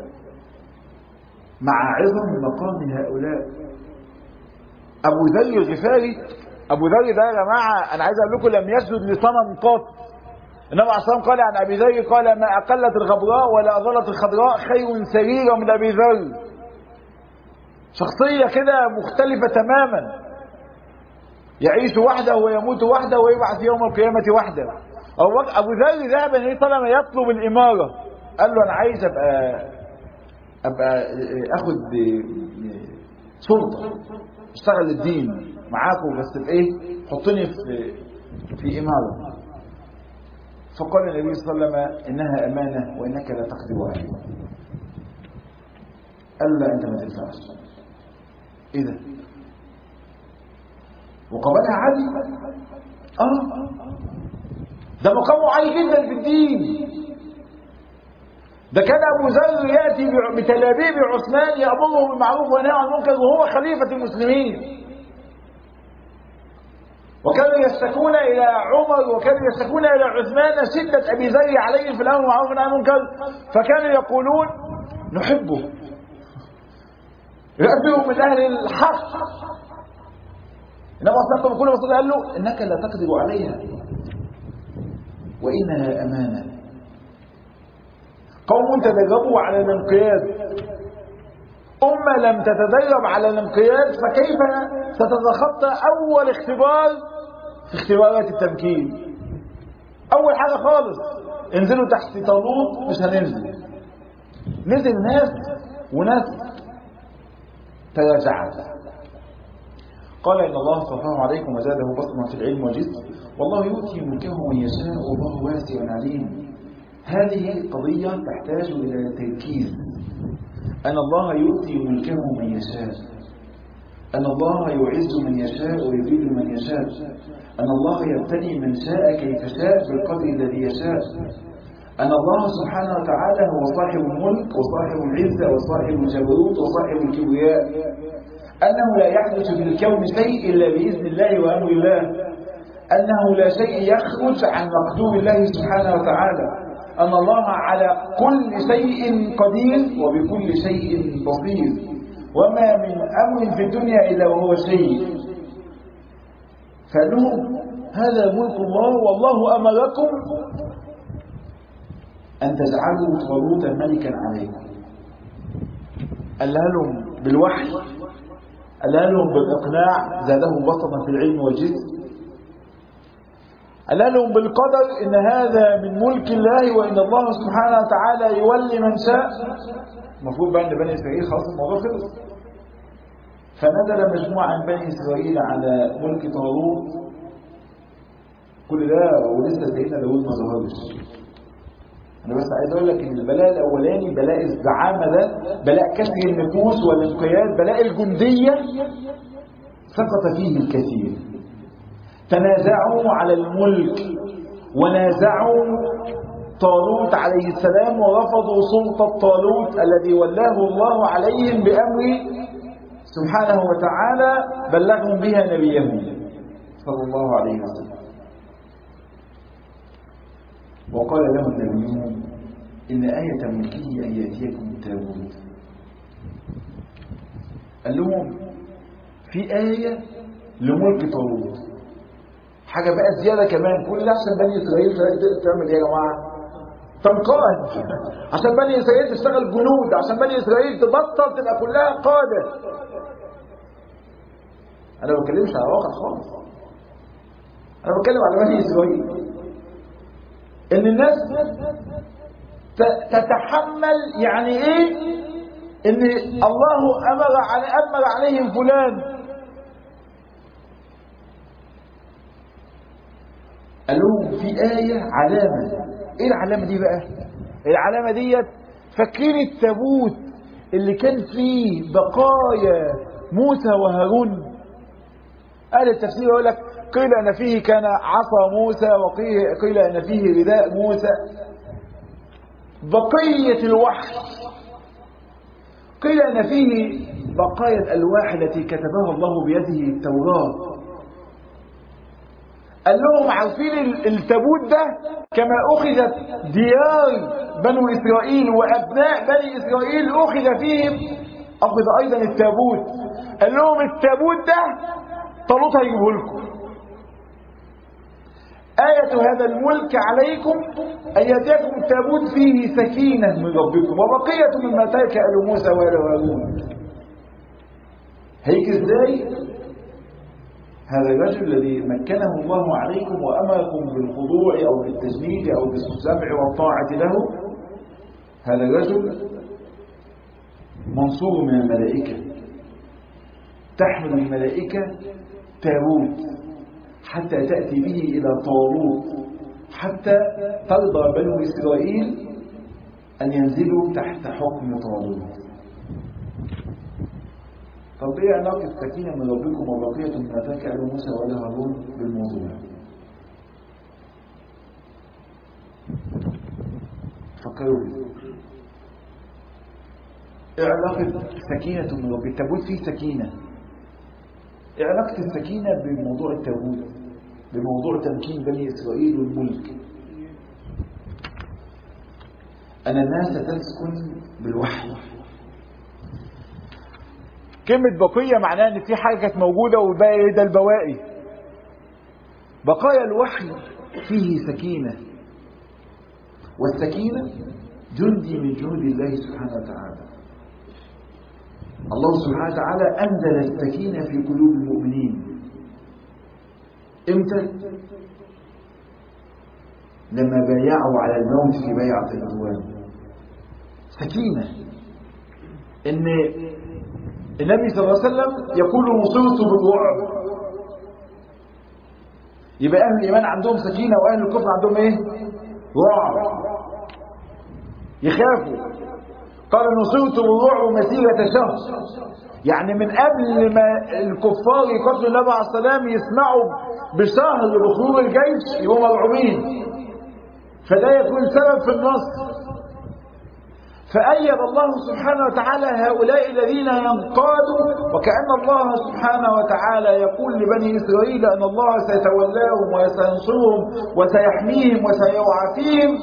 Speaker 2: مع عظم مقام هؤلاء أبو ذر الغفاري أبو ذر ده يا جماعة أنا عايز أقول لكم لم يسجد لصنم قط النبي عليه الصلاة قال عن أبي ذر قال ما أقلت الغبراء ولا أظلت الخضراء خير سريرة من أبي ذر شخصية كده مختلفة تماما يعيش وحده ويموت وحده ويبعث يوم القيامة وحده أبو ذر ذهب النبي صلى الله عليه وسلم يطلب الإمارة قال له أنا عايز أبقى أبقى أخد سلطة اشتغل الدين معاكم بس في إيه حطني في في إمارة فقال النبي صلى الله عليه وسلم إنها أمانة وإنك لا تقدر عليها قال لا أنت ما تنفعش إيه ده وقبلها عادي آه ده مقامه عالي جدا في الدين ده كان أبو ذر يأتي بتلابيب عثمان يأمره بالمعروف وينهى عن المنكر وهو خليفة المسلمين وكانوا يشتكون إلى عمر وكانوا يشتكون إلى عثمان شدة أبي ذر عليهم في الأمر بالمعروف والنهي عن المنكر فكانوا يقولون نحبه يحبه من أهل الحق إنما أصلا بكل بساطة قال له إنك لا تقدر عليها وإنها أمانة قوم تدربوا على الانقياد أمة لم تتدرب على الانقياد فكيف ستتخطى أول اختبار في اختبارات التمكين أول حاجة خالص انزلوا تحت طالوت مش هننزل نزل ناس وناس تراجعت قال إن الله صفاه عليكم وزاده بصرا في العلم والجسم والله يؤتي ملكه من يشاء والله واسع عليم هذه قضية تحتاج إلى تركيز أن الله يؤتي ملكه من يشاء أن الله يعز من يشاء ويذل من يشاء أن الله يبتلي من شاء كيف شاء بالقدر الذي يشاء أن الله سبحانه وتعالى هو صاحب الملك وصاحب العزة وصاحب الجبروت وصاحب الكبرياء أنه لا يحدث في الكون شيء إلا بإذن الله وأمر الله أنه لا شيء يخرج عن مقدور الله سبحانه وتعالى أن الله على كل شيء قدير وبكل شيء بصير وما من أمر في الدنيا إلا وهو شيء فلهم هذا ملك الله والله أمركم أن تجعلوا طالوتا ملكا عليكم قال لهم بالوحي قال لهم بالإقناع زاده بسطا في العلم والجسم قال لهم بالقدر إن هذا من ملك الله وإن الله سبحانه وتعالى يولي من شاء المفروض بقى أن بني إسرائيل خلاص الموضوع خلص فنزل مجموعة من بني إسرائيل على ملك طالوت كل ده ولسه سيدنا داود ما ظهرش أنا بس عايز أقول لك إن البلاء الأولاني بلاء الزعامة ده بلاء كسر النفوس والانقياد بلاء الجندية سقط فيه الكثير تنازعوا على الملك ونازعوا طالوت عليه السلام ورفضوا سلطة طالوت الذي ولاه الله عليهم بأمر سبحانه وتعالى بلغهم بها نبيهم صلى الله عليه وسلم وقال له النبيون إن آية ملكه أن يأتيكم التابوت قال لهم في آية لملك طالوت حاجة بقى زيادة كمان كل ده عشان بني إسرائيل تعمل إيه يا جماعة؟ تنقاد عشان بني إسرائيل تشتغل جنود عشان بني إسرائيل تبطل تبقى كلها قادة أنا ما بتكلمش على واقع خالص أنا بتكلم على بني إسرائيل إن الناس تتحمل يعني إيه إن الله أمر على أمر عليهم فلان قالوا في آية علامة ايه العلامة دي بقى العلامة ديت فاكرين التابوت اللي كان فيه بقايا موسى وهارون قال التفسير يقول لك قيل ان فيه كان عصا موسى وقيل ان فيه رداء موسى بقية الوحي قيل ان فيه بقايا الالواح التي كتبها الله بيده التوراة قال لهم عارفين التابوت ده كما أخذت ديار بنو إسرائيل وأبناء بني إسرائيل أخذ فيهم أخذ أيضا التابوت قال لهم التابوت ده طالوت هيجيبه لكم آية هذا الملك عليكم أن يأتيكم التابوت فيه سكينة من ربكم وبقية مما ترك آل موسى وآل هارون هيجي ازاي؟ هذا الرجل الذي مكنه الله عليكم وأمركم بالخضوع أو بالتجنيد أو بالسمع والطاعة له هذا الرجل منصور من الملائكة تحمل الملائكة تابوت حتى تأتي به إلى طالوت حتى ترضى بنو إسرائيل أن ينزلوا تحت حكم طالوت طب ايه علاقة السكينة من ربكم وبقية من أتاك على موسى وآل هارون بالموضوع فكروا ايه علاقة سكينة من ربك التابوت فيه سكينة ايه علاقة السكينة بموضوع التابوت بموضوع تمكين بني إسرائيل والملك أن الناس تسكن بالوحي كلمة بقية معناها ان في حاجة كانت موجودة والباقي ده البواقي بقايا الوحي فيه سكينة والسكينة جندي من جنود الله سبحانه وتعالى الله سبحانه وتعالى أنزل السكينة في قلوب المؤمنين امتى لما بايعوا على الموت في بيعة الأموال سكينة ان النبي صلى الله عليه وسلم يقول مصرت بالرعب يبقى اهل الايمان عندهم سكينه واهل الكفر عندهم ايه رعب يخافوا قال نصرت بالرعب مسيره شهر يعني من قبل ما الكفار يقتلوا النبي عليه السلام يسمعوا بشهر بخروج الجيش يبقوا مرعوبين فده يكون سبب في النصر فأيد الله سبحانه وتعالى هؤلاء الذين ينقادوا وكأن الله سبحانه وتعالى يقول لبني إسرائيل أن الله سيتولاهم وسينصرهم وسيحميهم وسيوعافيهم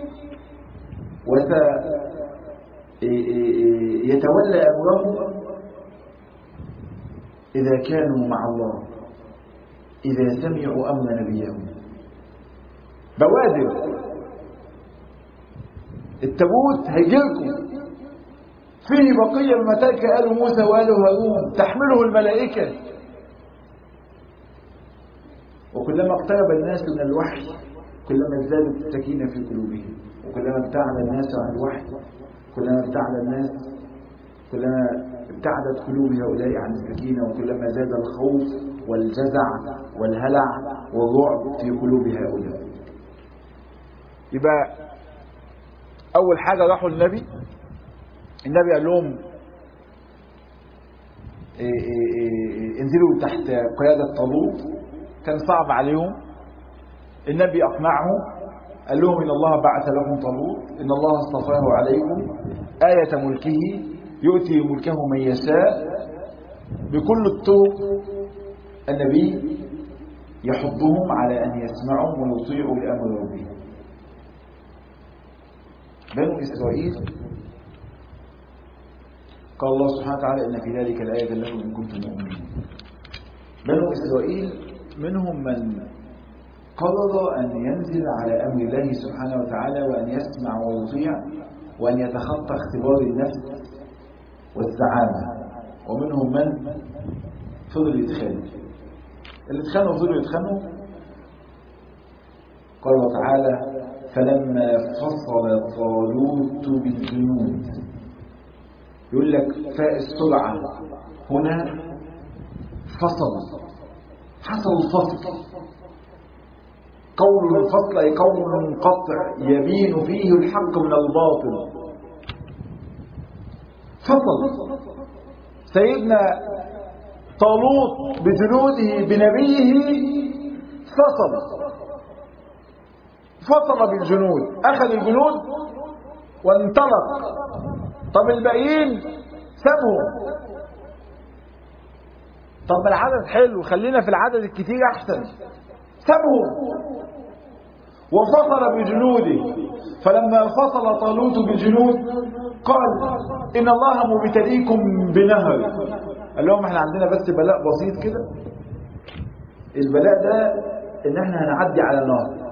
Speaker 2: وسيتولى أمرهم إذا كانوا مع الله إذا سمعوا أمر نبيهم بوادر التابوت هيجيلكم فيه بقية مما ترك آل موسى وآل هارون تحمله الملائكة وكلما اقترب الناس من الوحي كلما ازدادت السكينة في قلوبهم وكلما ابتعد الناس عن الوحي كلما ابتعد الناس كلما ابتعدت قلوب هؤلاء عن السكينة وكلما زاد الخوف والجزع والهلع والرعب في قلوب هؤلاء يبقى أول حاجة راحوا النبي النبي قال لهم إيه إيه إيه انزلوا تحت قيادة طالوت كان صعب عليهم النبي أقنعهم قال لهم إن الله بعث لكم طالوت إن الله اصطفاه عليكم آية ملكه يؤتي ملكه من يشاء بكل الطرق النبي يحضهم على أن يسمعوا ويطيعوا لأمر ربهم بنو إسرائيل قال الله سبحانه وتعالى إن في ذلك الآية لكم إن كنتم مؤمنين بنو إسرائيل منهم من قرر أن ينزل على أمر الله سبحانه وتعالى وأن يسمع ويطيع وأن يتخطى اختبار النفس والزعامة ومنهم من فضل يتخانق اللي اتخانقوا فضلوا يتخانقوا قال تعالى فلما فصل طالوت بالجنود يقول لك فاء السرعة هنا فصل حصل الفصل قول الفصل أي قول منقطع يبين فيه الحق من الباطل فصل سيدنا طالوت بجنوده بنبيه فصل فصل بالجنود أخذ الجنود وانطلق طب الباقيين سابهم طب العدد حلو خلينا في العدد الكتير أحسن سابهم وفصل بجنوده فلما فصل طالوت بالجنود قال إن الله مبتليكم بنهر قال لهم احنا عندنا بس بلاء بسيط كده البلاء ده ان احنا هنعدي على نهر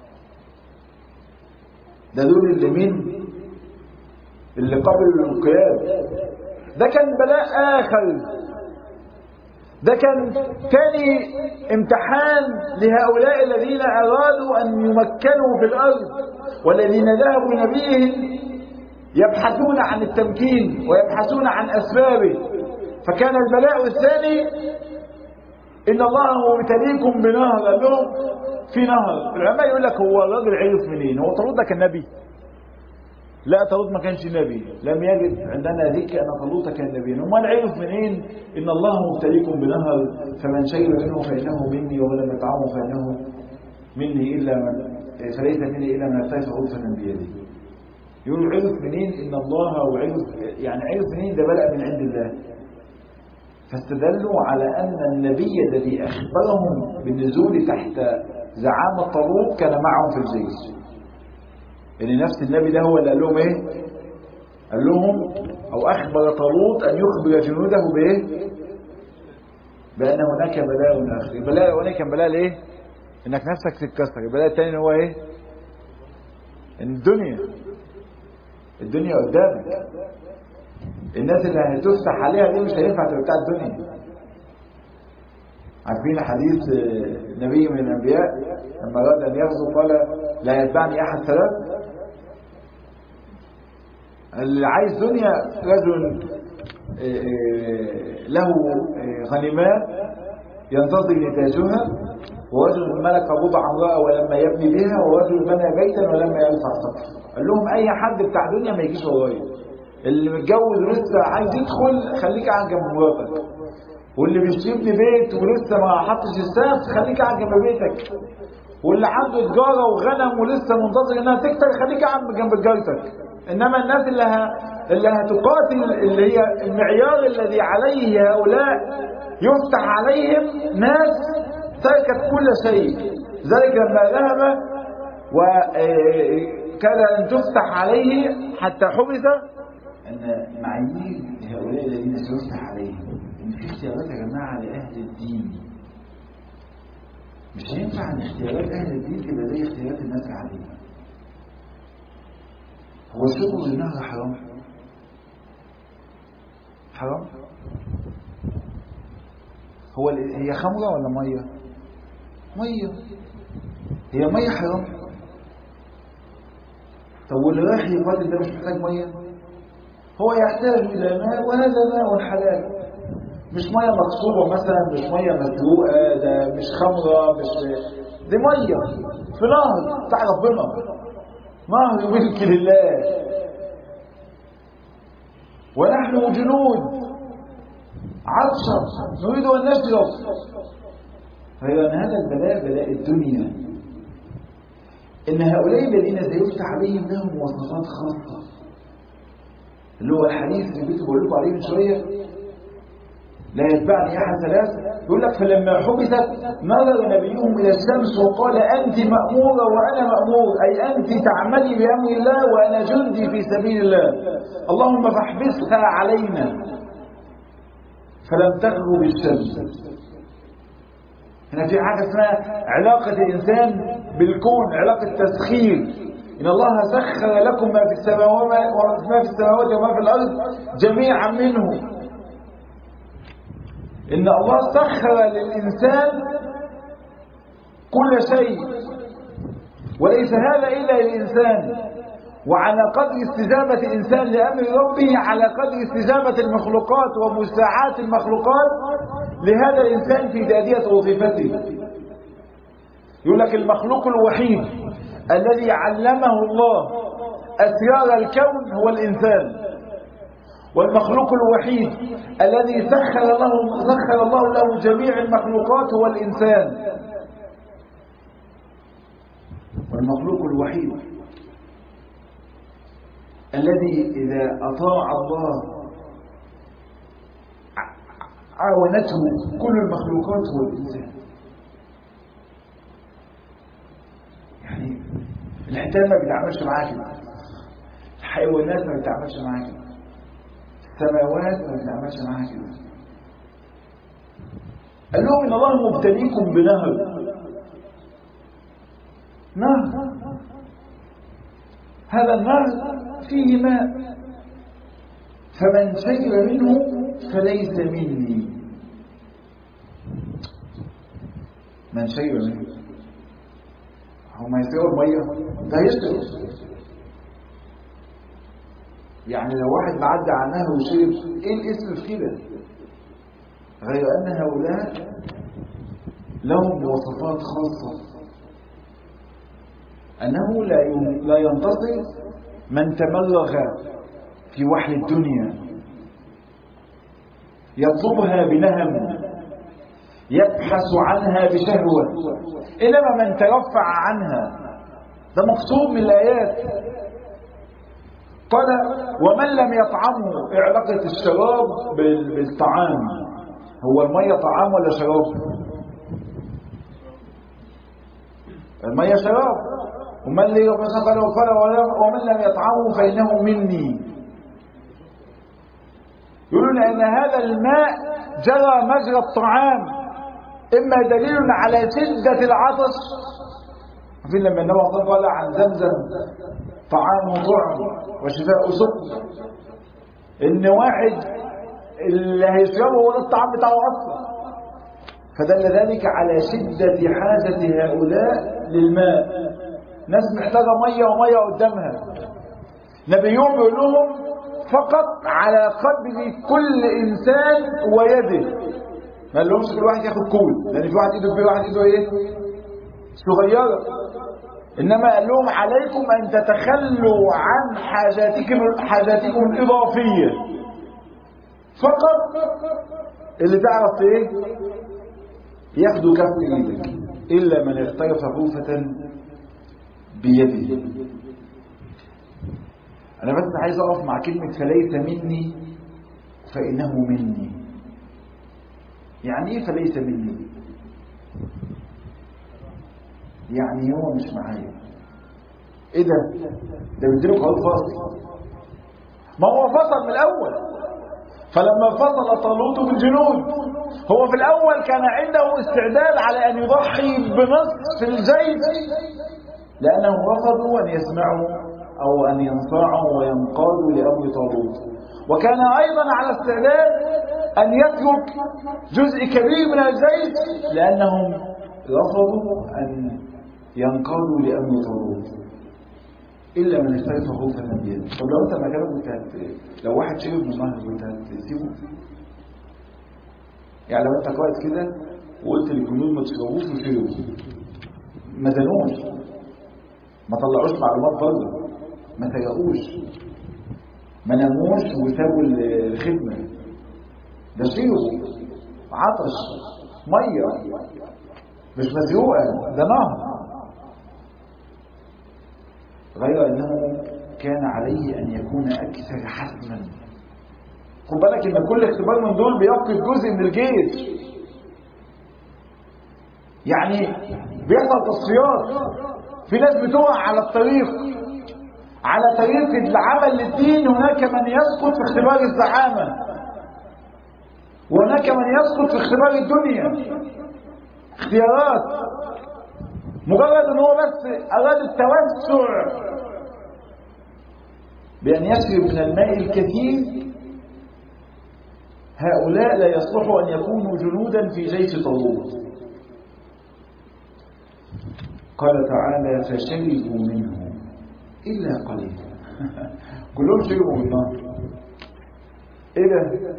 Speaker 2: ده دول اللي مين اللي قبل الانقياد ده كان بلاء آخر ده كان تاني امتحان لهؤلاء الذين أرادوا أن يمكنوا في الأرض والذين ذهبوا نبيهم يبحثون عن التمكين ويبحثون عن أسبابه فكان البلاء الثاني إن الله مبتليكم بنهر قال لهم في نهر العلماء يقول لك هو الراجل عرف منين هو طالوت ده كان نبي لا طالوت ما كانش نبي لم يجد عندنا ذكر أن طالوت كان نبي امال عرف منين إن الله مبتليكم بنهر فمن شرب منه فإنه مني ومن لم يطعمه فإنه مني إلا من فليس مني إلا من ارتفع غرفة بيده يقول عرف منين إن الله وعرف يعني عرف منين ده بلأ من عند الله فاستدلوا على أن النبي الذي أخبرهم بالنزول تحت زعامة طالوت كان معهم في الجيش ان نفس النبي ده هو اللي قال لهم ايه قال لهم او اخبر طالوت ان يخبر جنوده بايه بان هناك بلاء اخر البلاء الاولاني كان بلاء الايه انك نفسك تتكسر البلاء الثاني هو ايه ان الدنيا الدنيا قدامك الناس اللي هتفتح عليها دي مش هينفع تبقى بتاع الدنيا عارفين حديث نبي من الانبياء لما اراد ان يغزو قال لا يتبعني احد ثلاث اللي عايز دنيا رجل له غنيمات ينتظر نتاجها ورجل ملك بضع امرأة ولما يبني بها ورجل بنى بيتا ولما يرفع سقف قال لهم اي حد بتاع دنيا ما يجيش ورايا اللي متجوز لسه عايز يدخل خليك قاعد جنب مراتك واللي بيشتري بيت ولسه ما حطش السقف خليك قاعد جنب بيتك واللي عنده تجاره وغنم ولسه منتظر انها تكتر خليك قاعد جنب جارتك انما الناس اللي ه... اللي هتقاتل اللي هي المعيار الذي عليه هؤلاء يفتح عليهم ناس تركت كل شيء ذلك لما ذهب وكان ان تفتح عليه حتى حبس ان معايير هؤلاء الذين سيفتح عليهم ان في اختيارات يا جماعه لاهل الدين مش ينفع ان اختيارات اهل الدين تبقى زي اختيارات الناس العاديه هو شرب النهر حرام حرام هو هي خمره ولا ميه مية هي مية حرام طب واللي رايح يقاتل ده مش محتاج مية هو يحتاج إلى ماء وهذا ماء حلال مش مية مغصوبة مثلا مش مية مسروقة ده مش خمرة مش دي مية في نهر بتاع ربنا نهر ملك لله ونحن جنود عطشا نريد أن نشرب فإذا هذا البلاء بلاء الدنيا إن هؤلاء الذين سيفتح عليهم لهم مواصفات خاصة اللي هو الحديث اللي كنت بقول لكم عليه من شوية لا يتبعني أحد ثلاث يقول لك فلما حبست نظر نبيهم إلى الشمس وقال أنت مأمورة وأنا مأمور أي أنت تعملي بأمر الله وأنا جندي في سبيل الله اللهم فاحبسها علينا فلم تغرو بالشمس هنا في حاجة اسمها علاقة الإنسان بالكون علاقة تسخير إن الله سخر لكم ما في السماوات ما في السماوات وما في الأرض جميعا منه إن الله سخر للإنسان كل شيء وليس هذا إلا للإنسان وعلى قدر استجابة الإنسان لأمر ربه على قدر استجابة المخلوقات ومساعاة المخلوقات لهذا الإنسان في تأدية وظيفته يقول لك المخلوق الوحيد الذي علمه الله أسرار الكون هو الإنسان والمخلوق الوحيد الذي سخر له سخر الله له جميع المخلوقات هو الإنسان والمخلوق الوحيد الذي إذا أطاع الله عاونته كل المخلوقات هو الإنسان يعني الحيتان ما بيتعاملش معاه كده الحيوانات ما بتتعاملش معاه كده السماوات ما بتتعاملش معاها كده قال لهم ان الله مبتليكم بنهر نهر هذا النهر فيه ماء فمن شرب منه فليس مني من شرب منه هو ما يسير الميه ده يشرب يعني لو واحد معدى على نهر وشرب ايه الاسم في كده غير ان هؤلاء لهم مواصفات خاصة انه لا لا ينتصر من تمرغ في وحل الدنيا يطلبها بنهم يبحث عنها بشهوة إنما من ترفع عنها ده مقصود من الآيات قال ومن لم يطعمه علاقة الشراب بالطعام هو المية طعام ولا شراب المية شراب ومن لي قال ومن لم يطعمه فإنه مني يقولون أن هذا الماء جرى مجرى الطعام إما دليل على شدة العطش في لما النبي صلى الله عليه وسلم قال عن زمزم طعام طعم وشفاء سقم ان واحد اللي هيشربه هو الطعام بتاعه اصلا فدل ذلك على شدة حاجة هؤلاء للماء ناس محتاجة مية ومية قدامها نبيهم يقول لهم فقط على قدر كل إنسان ويده ما لهمش كل واحد ياخد كول لأن في واحد إيده كبير واحد إيده إيه صغيرة إنما قال لهم عليكم أن تتخلوا عن حاجاتكم حاجاتكم الإضافية فقط اللي تعرف إيه ياخدوا كف إيدك إلا من اغترف غرفة بيده أنا بس عايز أقف مع كلمة فليس مني فإنه مني يعني إيه فليس مني يعني هو مش معايا ايه ده ده بيديله قرار فاصل ما هو فصل من الاول فلما فصل طالوت بالجنود هو في الاول كان عنده استعداد على ان يضحي بنصف الجيش لانهم رفضوا ان يسمعوا او ان ينصاعوا وينقادوا لامر طالوت وكان ايضا على استعداد ان يترك جزء كبير من الجيش لانهم رفضوا أن ينقادوا لأمر طالوت إلا من اشترط خوفا بيده طب لو أنت مكانه كنت هت... لو واحد شرب من النهر كنت هتسيبه يعني لو أنت قائد كده وقلت للجنود ما تشربوش وشربوا ما زنوش ما طلعوش معلومات بره ما سرقوش ما ناموش وسابوا الخدمة ده شربوا عطش مية مش مزروقة ده نهر غير أنه كان عليه أن يكون أكثر حسما خد بالك إن كل اختبار من دول بيفقد جزء من الجيش يعني بيحصل تصفيات في ناس بتقع على الطريق على طريق العمل للدين هناك من يسقط في اختبار الزعامة وهناك من يسقط في اختبار الدنيا اختيارات مجرد ان هو بس اراد التوسع بان يشرب من الماء الكثير هؤلاء لا يصلحوا ان يكونوا جنودا في جيش طالوت قال تعالى فشربوا منه الا قليلا كلهم شربوا من النار ايه ده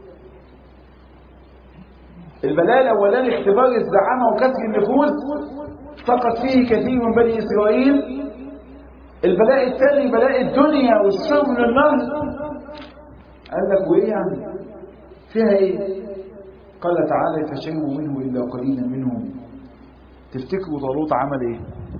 Speaker 2: البلاء الاولاني اختبار الزعامه وكسر النفوذ سقط فيه كثير من بني إسرائيل البلاء الثاني بلاء الدنيا والشرب من النار قال لك وإيه يعني فيها إيه قال تعالى فشربوا منه إلا قليلا منهم تفتكروا طالوت عمل إيه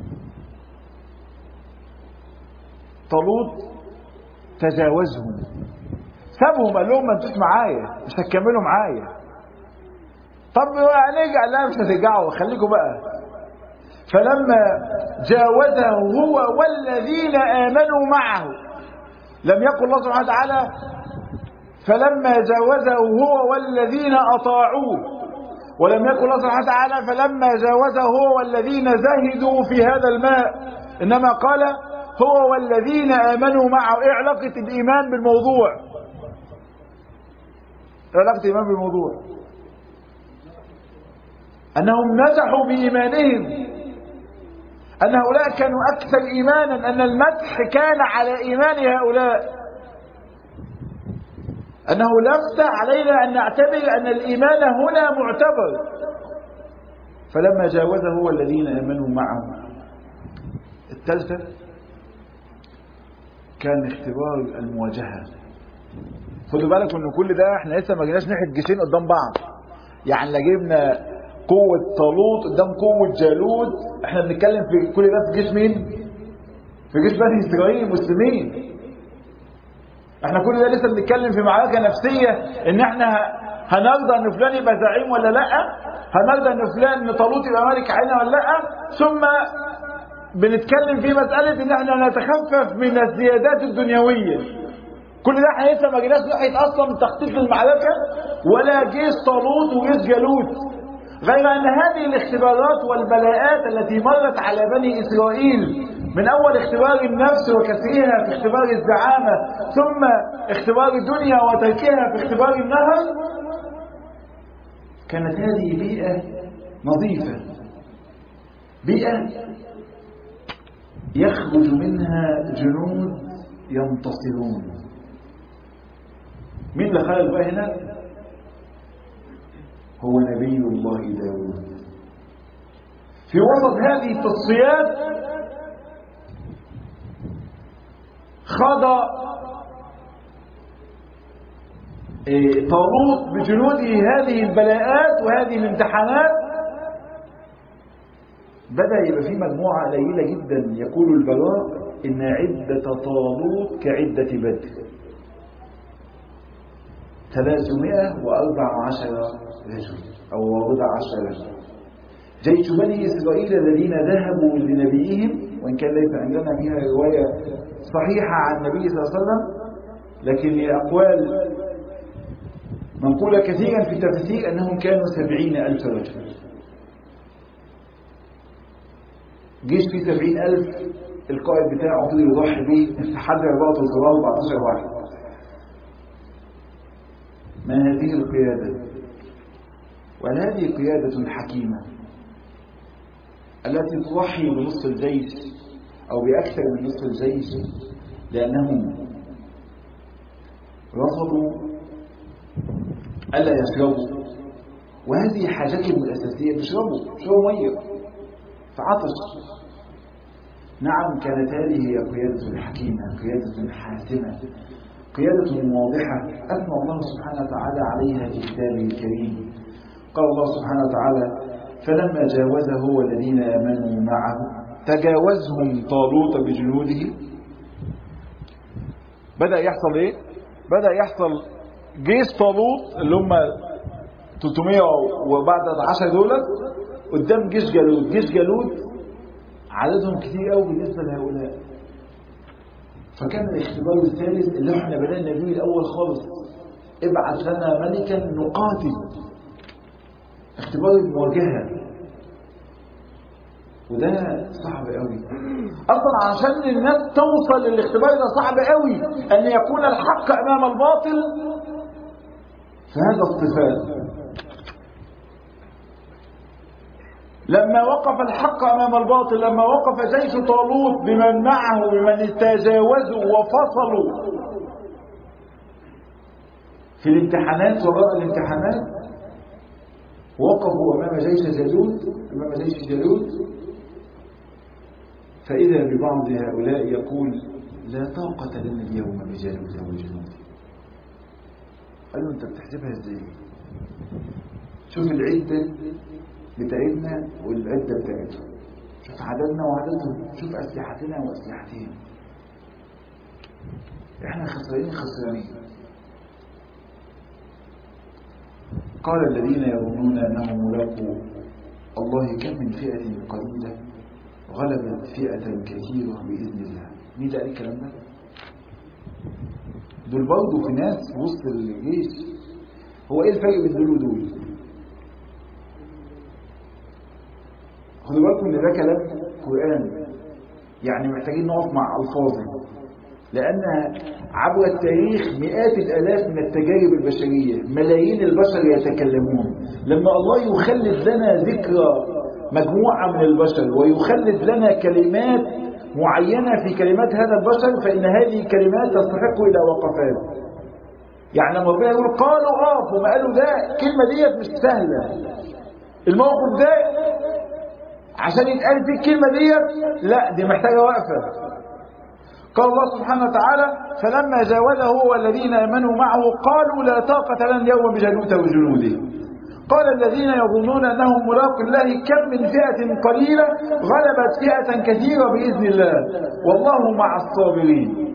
Speaker 2: طالوت تجاوزهم سابهم قال لهم ما انتوش معايا مش هتكملوا معايا طب هنرجع لا مش هترجعوا خليكم بقى فلما جاوزه هو والذين آمنوا معه لم يقل الله سبحانه وتعالى فلما جاوزه هو والذين أطاعوه ولم يقل الله سبحانه وتعالى فلما جاوزه هو والذين زهدوا في هذا الماء إنما قال هو والذين آمنوا معه إيه علاقة الإيمان بالموضوع إيه علاقة الإيمان بالموضوع أنهم نجحوا بإيمانهم أن هؤلاء كانوا أكثر إيمانا أن المدح كان على إيمان هؤلاء أنه لفت علينا أن نعتبر أن الإيمان هنا معتبر فلما جاوزه هو الذين آمنوا معه الثالثة كان اختبار المواجهة خدوا بالكم ان كل ده احنا لسه ما جيناش ناحيه جيشين قدام بعض يعني لا جبنا قوة طالوت قدام قوة جالوت احنا بنتكلم في كل ده في جيش مين في جيش بني اسرائيل المسلمين احنا كل ده لسه بنتكلم في معركة نفسية ان احنا هنرضى ان فلان يبقى زعيم ولا لا هنرضى ان فلان ان طالوت يبقى ملك علينا ولا لا ثم بنتكلم في مسألة ان احنا نتخفف من الزيادات الدنيوية كل ده احنا لسه ما جيناش ناحية اصلا تخطيط المعركة ولا جيش طالوت وجيش جالوت غير أن هذه الاختبارات والبلاءات التي مرت على بني إسرائيل من أول اختبار النفس وكسرها في اختبار الزعامة ثم اختبار الدنيا وتركها في اختبار النهر كانت هذه بيئة نظيفة بيئة يخرج منها جنود ينتصرون مين اللي خرج بقى هنا هو نبي الله داود في وسط هذه التصفيات خاض طالوت بجنوده هذه البلاءات وهذه الامتحانات بدأ يبقى في مجموعة قليلة جدا يقول البراء إن عدة طالوت كعدة بدر 314 رجل أو بضع عشر رجل جيش بني إسرائيل الذين ذهبوا لنبيهم وإن كان ليس عندنا فيها رواية صحيحة عن النبي صلى الله عليه وسلم لكن لأقوال منقولة كثيرا في التفسير أنهم كانوا سبعين ألف رجل جيش فيه سبعين ألف القائد بتاعه فضل يضحي به حد 14 14 واحد ما هذه القيادة وهل هذه قيادة حكيمة التي تضحي بنصف الجيش أو بأكثر من نصف الجيش لأنهم رفضوا ألا يشربوا وهذه حاجتهم الأساسية بيشربوا بيشربوا مية فعطش نعم كانت هذه هي قيادة حكيمة قيادة حاسمة قيادة واضحة أثنى الله سبحانه وتعالى عليها في كتابه الكريم قال الله سبحانه وتعالى فلما جاوزه والذين آمنوا معه تجاوزهم طالوت بجنوده بدأ يحصل ايه بدأ يحصل جيش طالوت اللي هم 300 وبعد 10 دول قدام جيش جالوت جيش جالوت عددهم كتير قوي بالنسبة لهؤلاء فكان الاختبار الثالث اللي احنا بدأنا بيه الأول خالص ابعث لنا ملكا نقاتل اختبار المواجهة وده صعب قوي اصلا عشان الناس توصل للاختبار ده صعب قوي ان يكون الحق امام الباطل فهذا اصطفال لما وقف الحق امام الباطل لما وقف جيش طالوت بمن معه بمن تجاوزوا وفصلوا في الامتحانات وراء الامتحانات وقفوا امام جيش جالوت امام جيش جالوت فإذا ببعض هؤلاء يقول لا طاقة لنا اليوم بجالوت وجنوده قالوا انت بتحسبها ازاي شوف العدة بتاعتنا والعدة بتاعتهم شوف عددنا وعددهم شوف أسلحتنا وأسلحتهم احنا خسرانين خسرانين قال الذين يظنون أنهم ملاقوا الله كم من فئة قليلة غلبت فئة كثيرة بإذن الله مين ده قال الكلام ده؟ دول برضه في ناس وسط الجيش هو ايه الفرق بين دول ودول؟ خدوا بالكم ان ده كلام قرآن يعني محتاجين نقف مع ألفاظه لأن عبر التاريخ مئات الآلاف من التجارب البشرية ملايين البشر يتكلمون لما الله يخلد لنا ذكرى مجموعة من البشر ويخلد لنا كلمات معينة في كلمات هذا البشر فإن هذه الكلمات تستحق إلى وقفات يعني لما ربنا يقول قالوا اه وما قالوا ده الكلمة ديت مش سهلة الموقف ده عشان يتقال فيه الكلمة ديت لا دي محتاجة وقفة قال الله سبحانه وتعالى فلما جاوزه هو والذين امنوا معه قالوا لا طاقة لنا اليوم بجالوت وجنوده قال الذين يظنون انهم ملاق الله كم من فئة قليلة غلبت فئة كثيرة بإذن الله والله مع الصابرين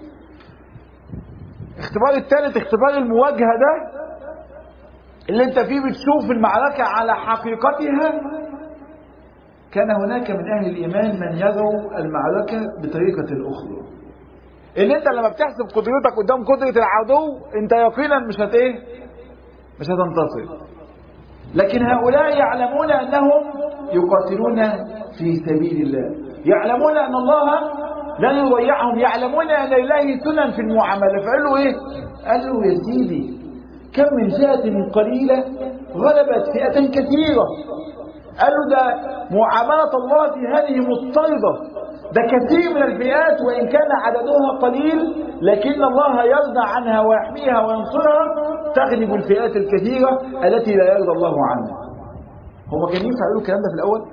Speaker 2: اختبار الثالث اختبار المواجهة ده اللي انت فيه بتشوف المعركة على حقيقتها كان هناك من أهل الإيمان من يدعو المعركة بطريقة أخرى إن أنت لما بتحسب قدرتك قدام قدرة العدو أنت يقينا مش هت إيه؟ مش هتنتصر لكن هؤلاء يعلمون أنهم يقاتلون في سبيل الله يعلمون أن الله لن يضيعهم يعلمون أن لله سنن في المعاملة فقالوا إيه؟ قالوا يا سيدي كم من فئة قليلة غلبت فئة كثيرة قالوا ده معاملة الله في هذه مضطردة ده كثير من الفئات وإن كان عددها قليل لكن الله يرضى عنها ويحميها وينصرها تغلب الفئات الكثيرة التي لا يرضى الله عنها هما كانوا ينفع يقولوا الكلام ده في الأول؟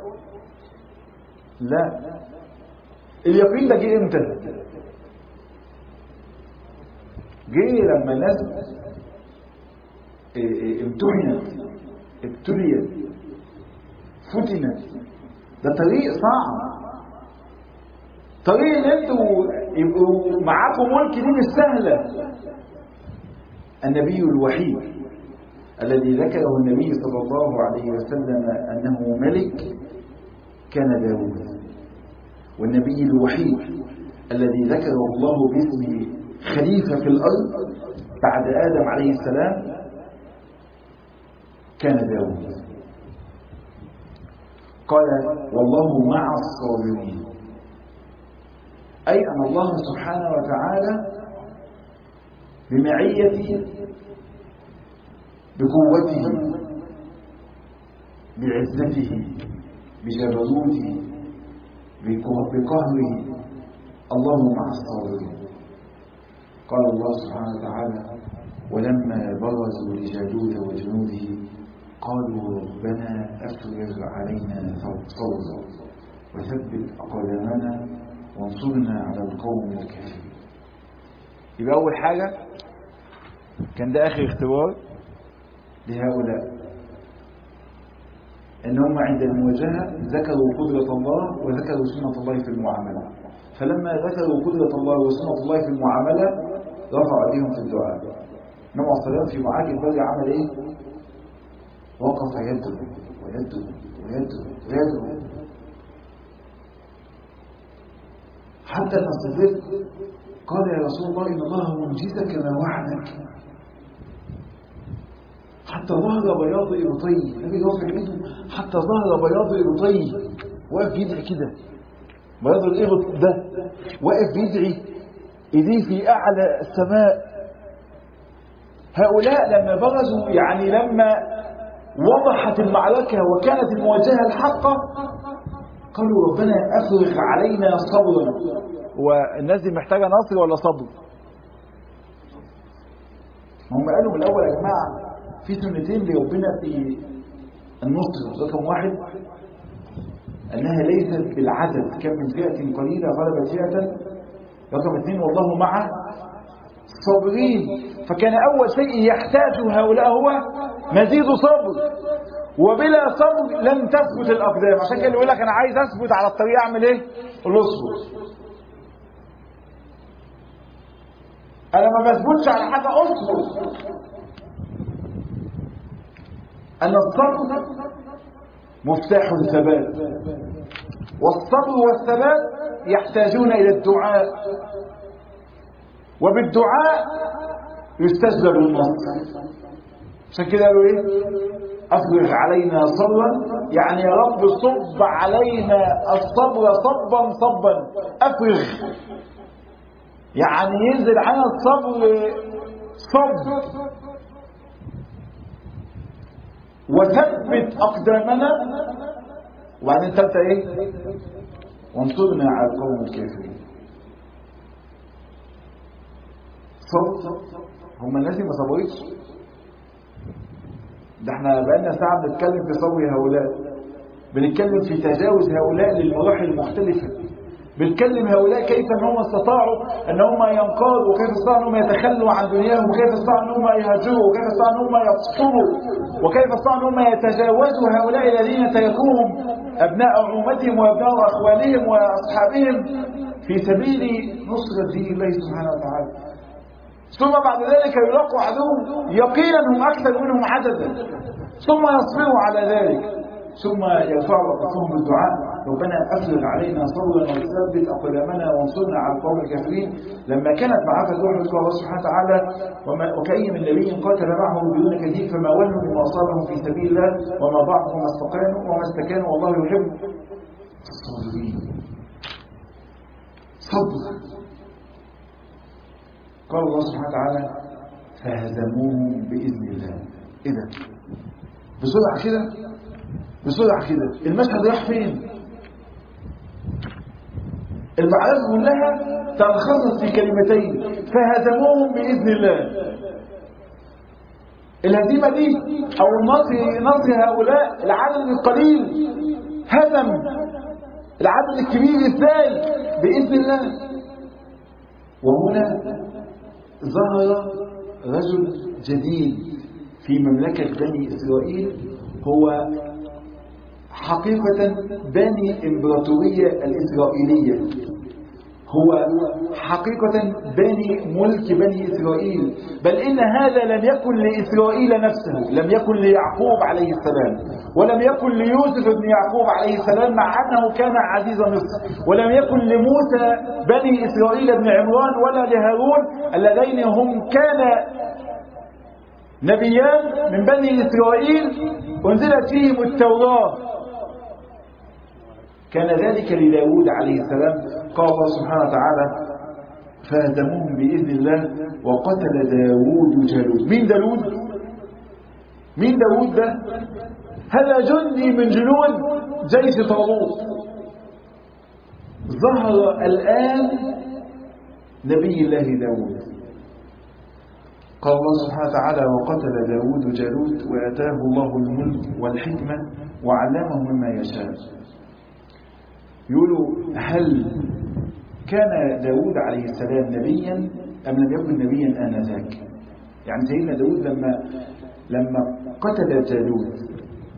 Speaker 2: لا اليقين ده جه امتى؟ جه لما الناس امتحنت ابتليت فتنت ده طريق صعب طريق ان انتوا يبقوا معاكم ملك دي مش سهله النبي الوحيد الذي ذكره النبي صلى الله عليه وسلم انه ملك كان داود والنبي الوحيد الذي ذكره الله باسمه خليفه في الارض بعد ادم عليه السلام كان داود قال والله مع الصابرين أي أن الله سبحانه وتعالى بمعيته بقوته بعزته
Speaker 1: بجبروته بقهره الله مع الصابرين قال الله سبحانه وتعالى ولما برزوا لجالوت وجنوده قالوا ربنا أفرغ علينا صوتا وثبت أقدامنا وانصرنا على القوم الكافرين
Speaker 2: يبقى أول حاجة كان ده آخر اختبار
Speaker 1: لهؤلاء ان هم عند المواجهة ذكروا قدرة الله وذكروا سنة الله في المعاملة فلما ذكروا قدرة الله وسنة الله في المعاملة رفع ايديهم في الدعاء نوع الصلاة في معاك البدر عمل ايه وقف يدعو ويدعو ويدعو ويدعو حتى الصديق قال يا رسول الله ان الله منجزك ما وعدك حتى ظهر بياض إبطي النبي رافع ايده حتى ظهر بياض إبطي واقف يدعي كده بياض الإبط ده واقف يدعي ايديه في أعلى السماء هؤلاء لما برزوا يعني لما وضحت المعركة وكانت المواجهة الحقة قالوا ربنا أفرغ علينا صبرا
Speaker 2: والناس دي محتاجة نصر ولا صبر
Speaker 1: هم قالوا من الأول يا جماعة في سنتين لربنا في النصر رقم واحد أنها ليست بالعدد كم من فئة قليلة غلبت فئة رقم اثنين والله مع الصابرين فكان أول شيء يحتاجه هؤلاء هو مزيد صبر وبلا صبر لن تثبت الأقدام عشان كده يقول لك أنا عايز أثبت على الطريق أعمل إيه؟ قول له اصبر أنا ما بثبتش على حاجة أصبر أن الصبر مفتاح الثبات والصبر والثبات يحتاجون إلى الدعاء وبالدعاء يستجلب النصر عشان كده قالوا ايه افرغ علينا صبرا يعني يا رب صب علينا الصبر صبا صبا افرغ يعني ينزل علينا الصبر صب وثبت اقدامنا وبعدين الثالثه ايه وانصرنا على القوم الكافرين صبر هم الناس ما صبرتش ده احنا بقالنا ساعة بنتكلم في صبر هؤلاء بنتكلم في تجاوز هؤلاء للمراحل المختلفة بنتكلم هؤلاء كيف ان هم استطاعوا ان هم ينقادوا وكيف استطاعوا ان هم يتخلوا عن دنياهم وكيف استطاعوا ان هم يهاجروا وكيف استطاعوا ان هم يفصلوا وكيف استطاعوا ان هم يتجاوزوا هؤلاء الذين تركوهم ابناء عمومتهم وابناء اخوانهم واصحابهم في سبيل نصرة دين الله سبحانه وتعالى ثم بعد ذلك يلاقوا عدو يقينا هم أكثر منهم عددا ثم يصبروا على ذلك ثم يرفعوا رأسهم بالدعاء ربنا أفرغ علينا صبرا وثبت أقدامنا وانصرنا على القوم الكافرين لما كانت معركة أحد قال الله سبحانه وتعالى وكأي من نبي قاتل معه بدون كثير فما ولوا بما أصابهم في سبيل الله وما ضعفوا وما استقانوا وما استكانوا والله يحب الصابرين صبر قال الله سبحانه وتعالى فهزموهم بإذن الله إيه ده بسرعة كده بسرعة كده المشهد راح فين المعارك كلها تلخصت في كلمتين فهزموهم بإذن الله الهزيمة دي أو النصر نصر هؤلاء العدد القليل هزم العدد الكبير ازاي بإذن الله وهنا ظهر رجل جديد في مملكة بني إسرائيل هو حقيقة بني إمبراطورية الإسرائيلية هو حقيقة بني ملك بني إسرائيل بل إن هذا لم يكن لإسرائيل نفسه لم يكن ليعقوب عليه السلام ولم يكن ليوسف بن يعقوب عليه السلام مع أنه كان عزيز مصر ولم يكن لموسى بني إسرائيل بن عمران ولا لهارون اللذين هم كان نبيان من بني إسرائيل أنزلت فيهم التوراة كان ذلك لداود عليه السلام قال الله سبحانه وتعالى فهزموهم بإذن الله وقتل داود جالوت مين داود؟ مين داود ده؟
Speaker 2: هذا جندي من جنود جيش طالوت ظهر الآن نبي الله داود قال الله سبحانه وتعالى وقتل داود جالوت وآتاه الله الملك والحكمة وعلمه مما يشاء يقولوا هل كان داود عليه السلام نبيا أم لم يكن نبيا آنذاك يعني سيدنا داود لما لما قتل جالوت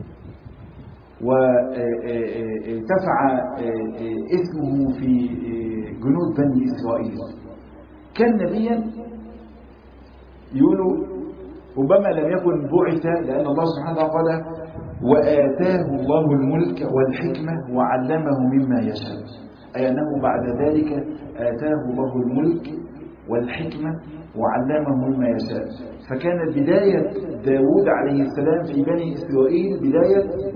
Speaker 2: وارتفع اسمه في جنود بني إسرائيل كان نبيا يقولوا ربما لم يكن بعث لأن الله سبحانه وتعالى قال وآتاه الله الملك والحكمة وعلمه مما يشاء أي أنه بعد ذلك آتاه الله الملك والحكمة وعلمه مما يشاء فكانت بداية داود عليه السلام في بني إسرائيل بداية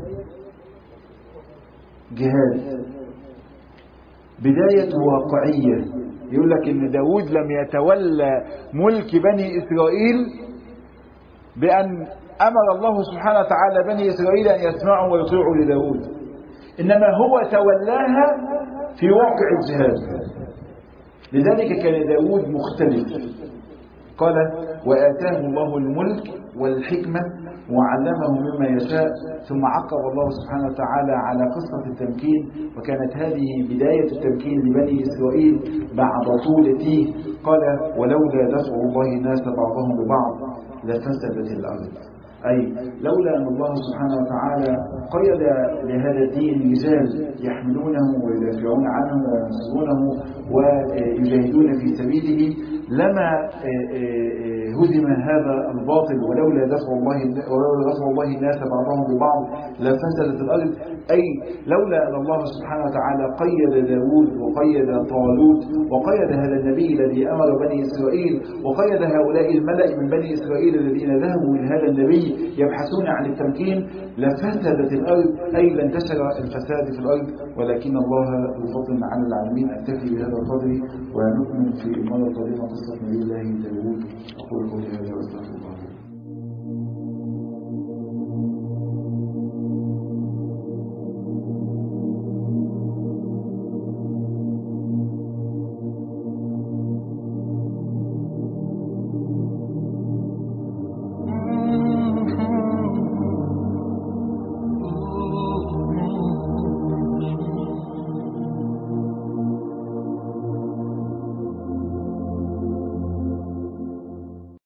Speaker 2: جهاد بداية واقعية يقول لك ان داود لم يتولى ملك بني اسرائيل بان امر الله سبحانه وتعالى بني اسرائيل ان يسمعوا ويطيعوا لداود انما هو تولاها في واقع الجهاد لذلك كان داود مختلف قال وآتاه الله الملك والحكمة وعلمه مما يشاء ثم عقب الله سبحانه وتعالى على قصة التمكين وكانت هذه بداية التمكين لبني إسرائيل بعد طول تيه قال ولولا دفع الله الناس بعضهم ببعض لفسدت الأرض أي لولا أن الله سبحانه وتعالى قيد لهذا الدين رجال يحملونه ويدافعون عنه وينصرونه ويجاهدون في سبيله لما هدم هذا الباطل ولولا دفع الله ولولا دفع الله الناس بعضهم ببعض لفسدت الارض اي لولا ان الله سبحانه وتعالى قيد داوود وقيد طالوت وقيد هذا النبي الذي امر بني اسرائيل وقيد هؤلاء الملا من بني اسرائيل الذين ذهبوا من هذا النبي يبحثون عن التمكين لفسدت الارض اي لانتشر الفساد في الارض ولكن الله ذو فضل على العالمين اكتفي بهذا القدر ونكمل في المره القادمه قصه نبي الله داوود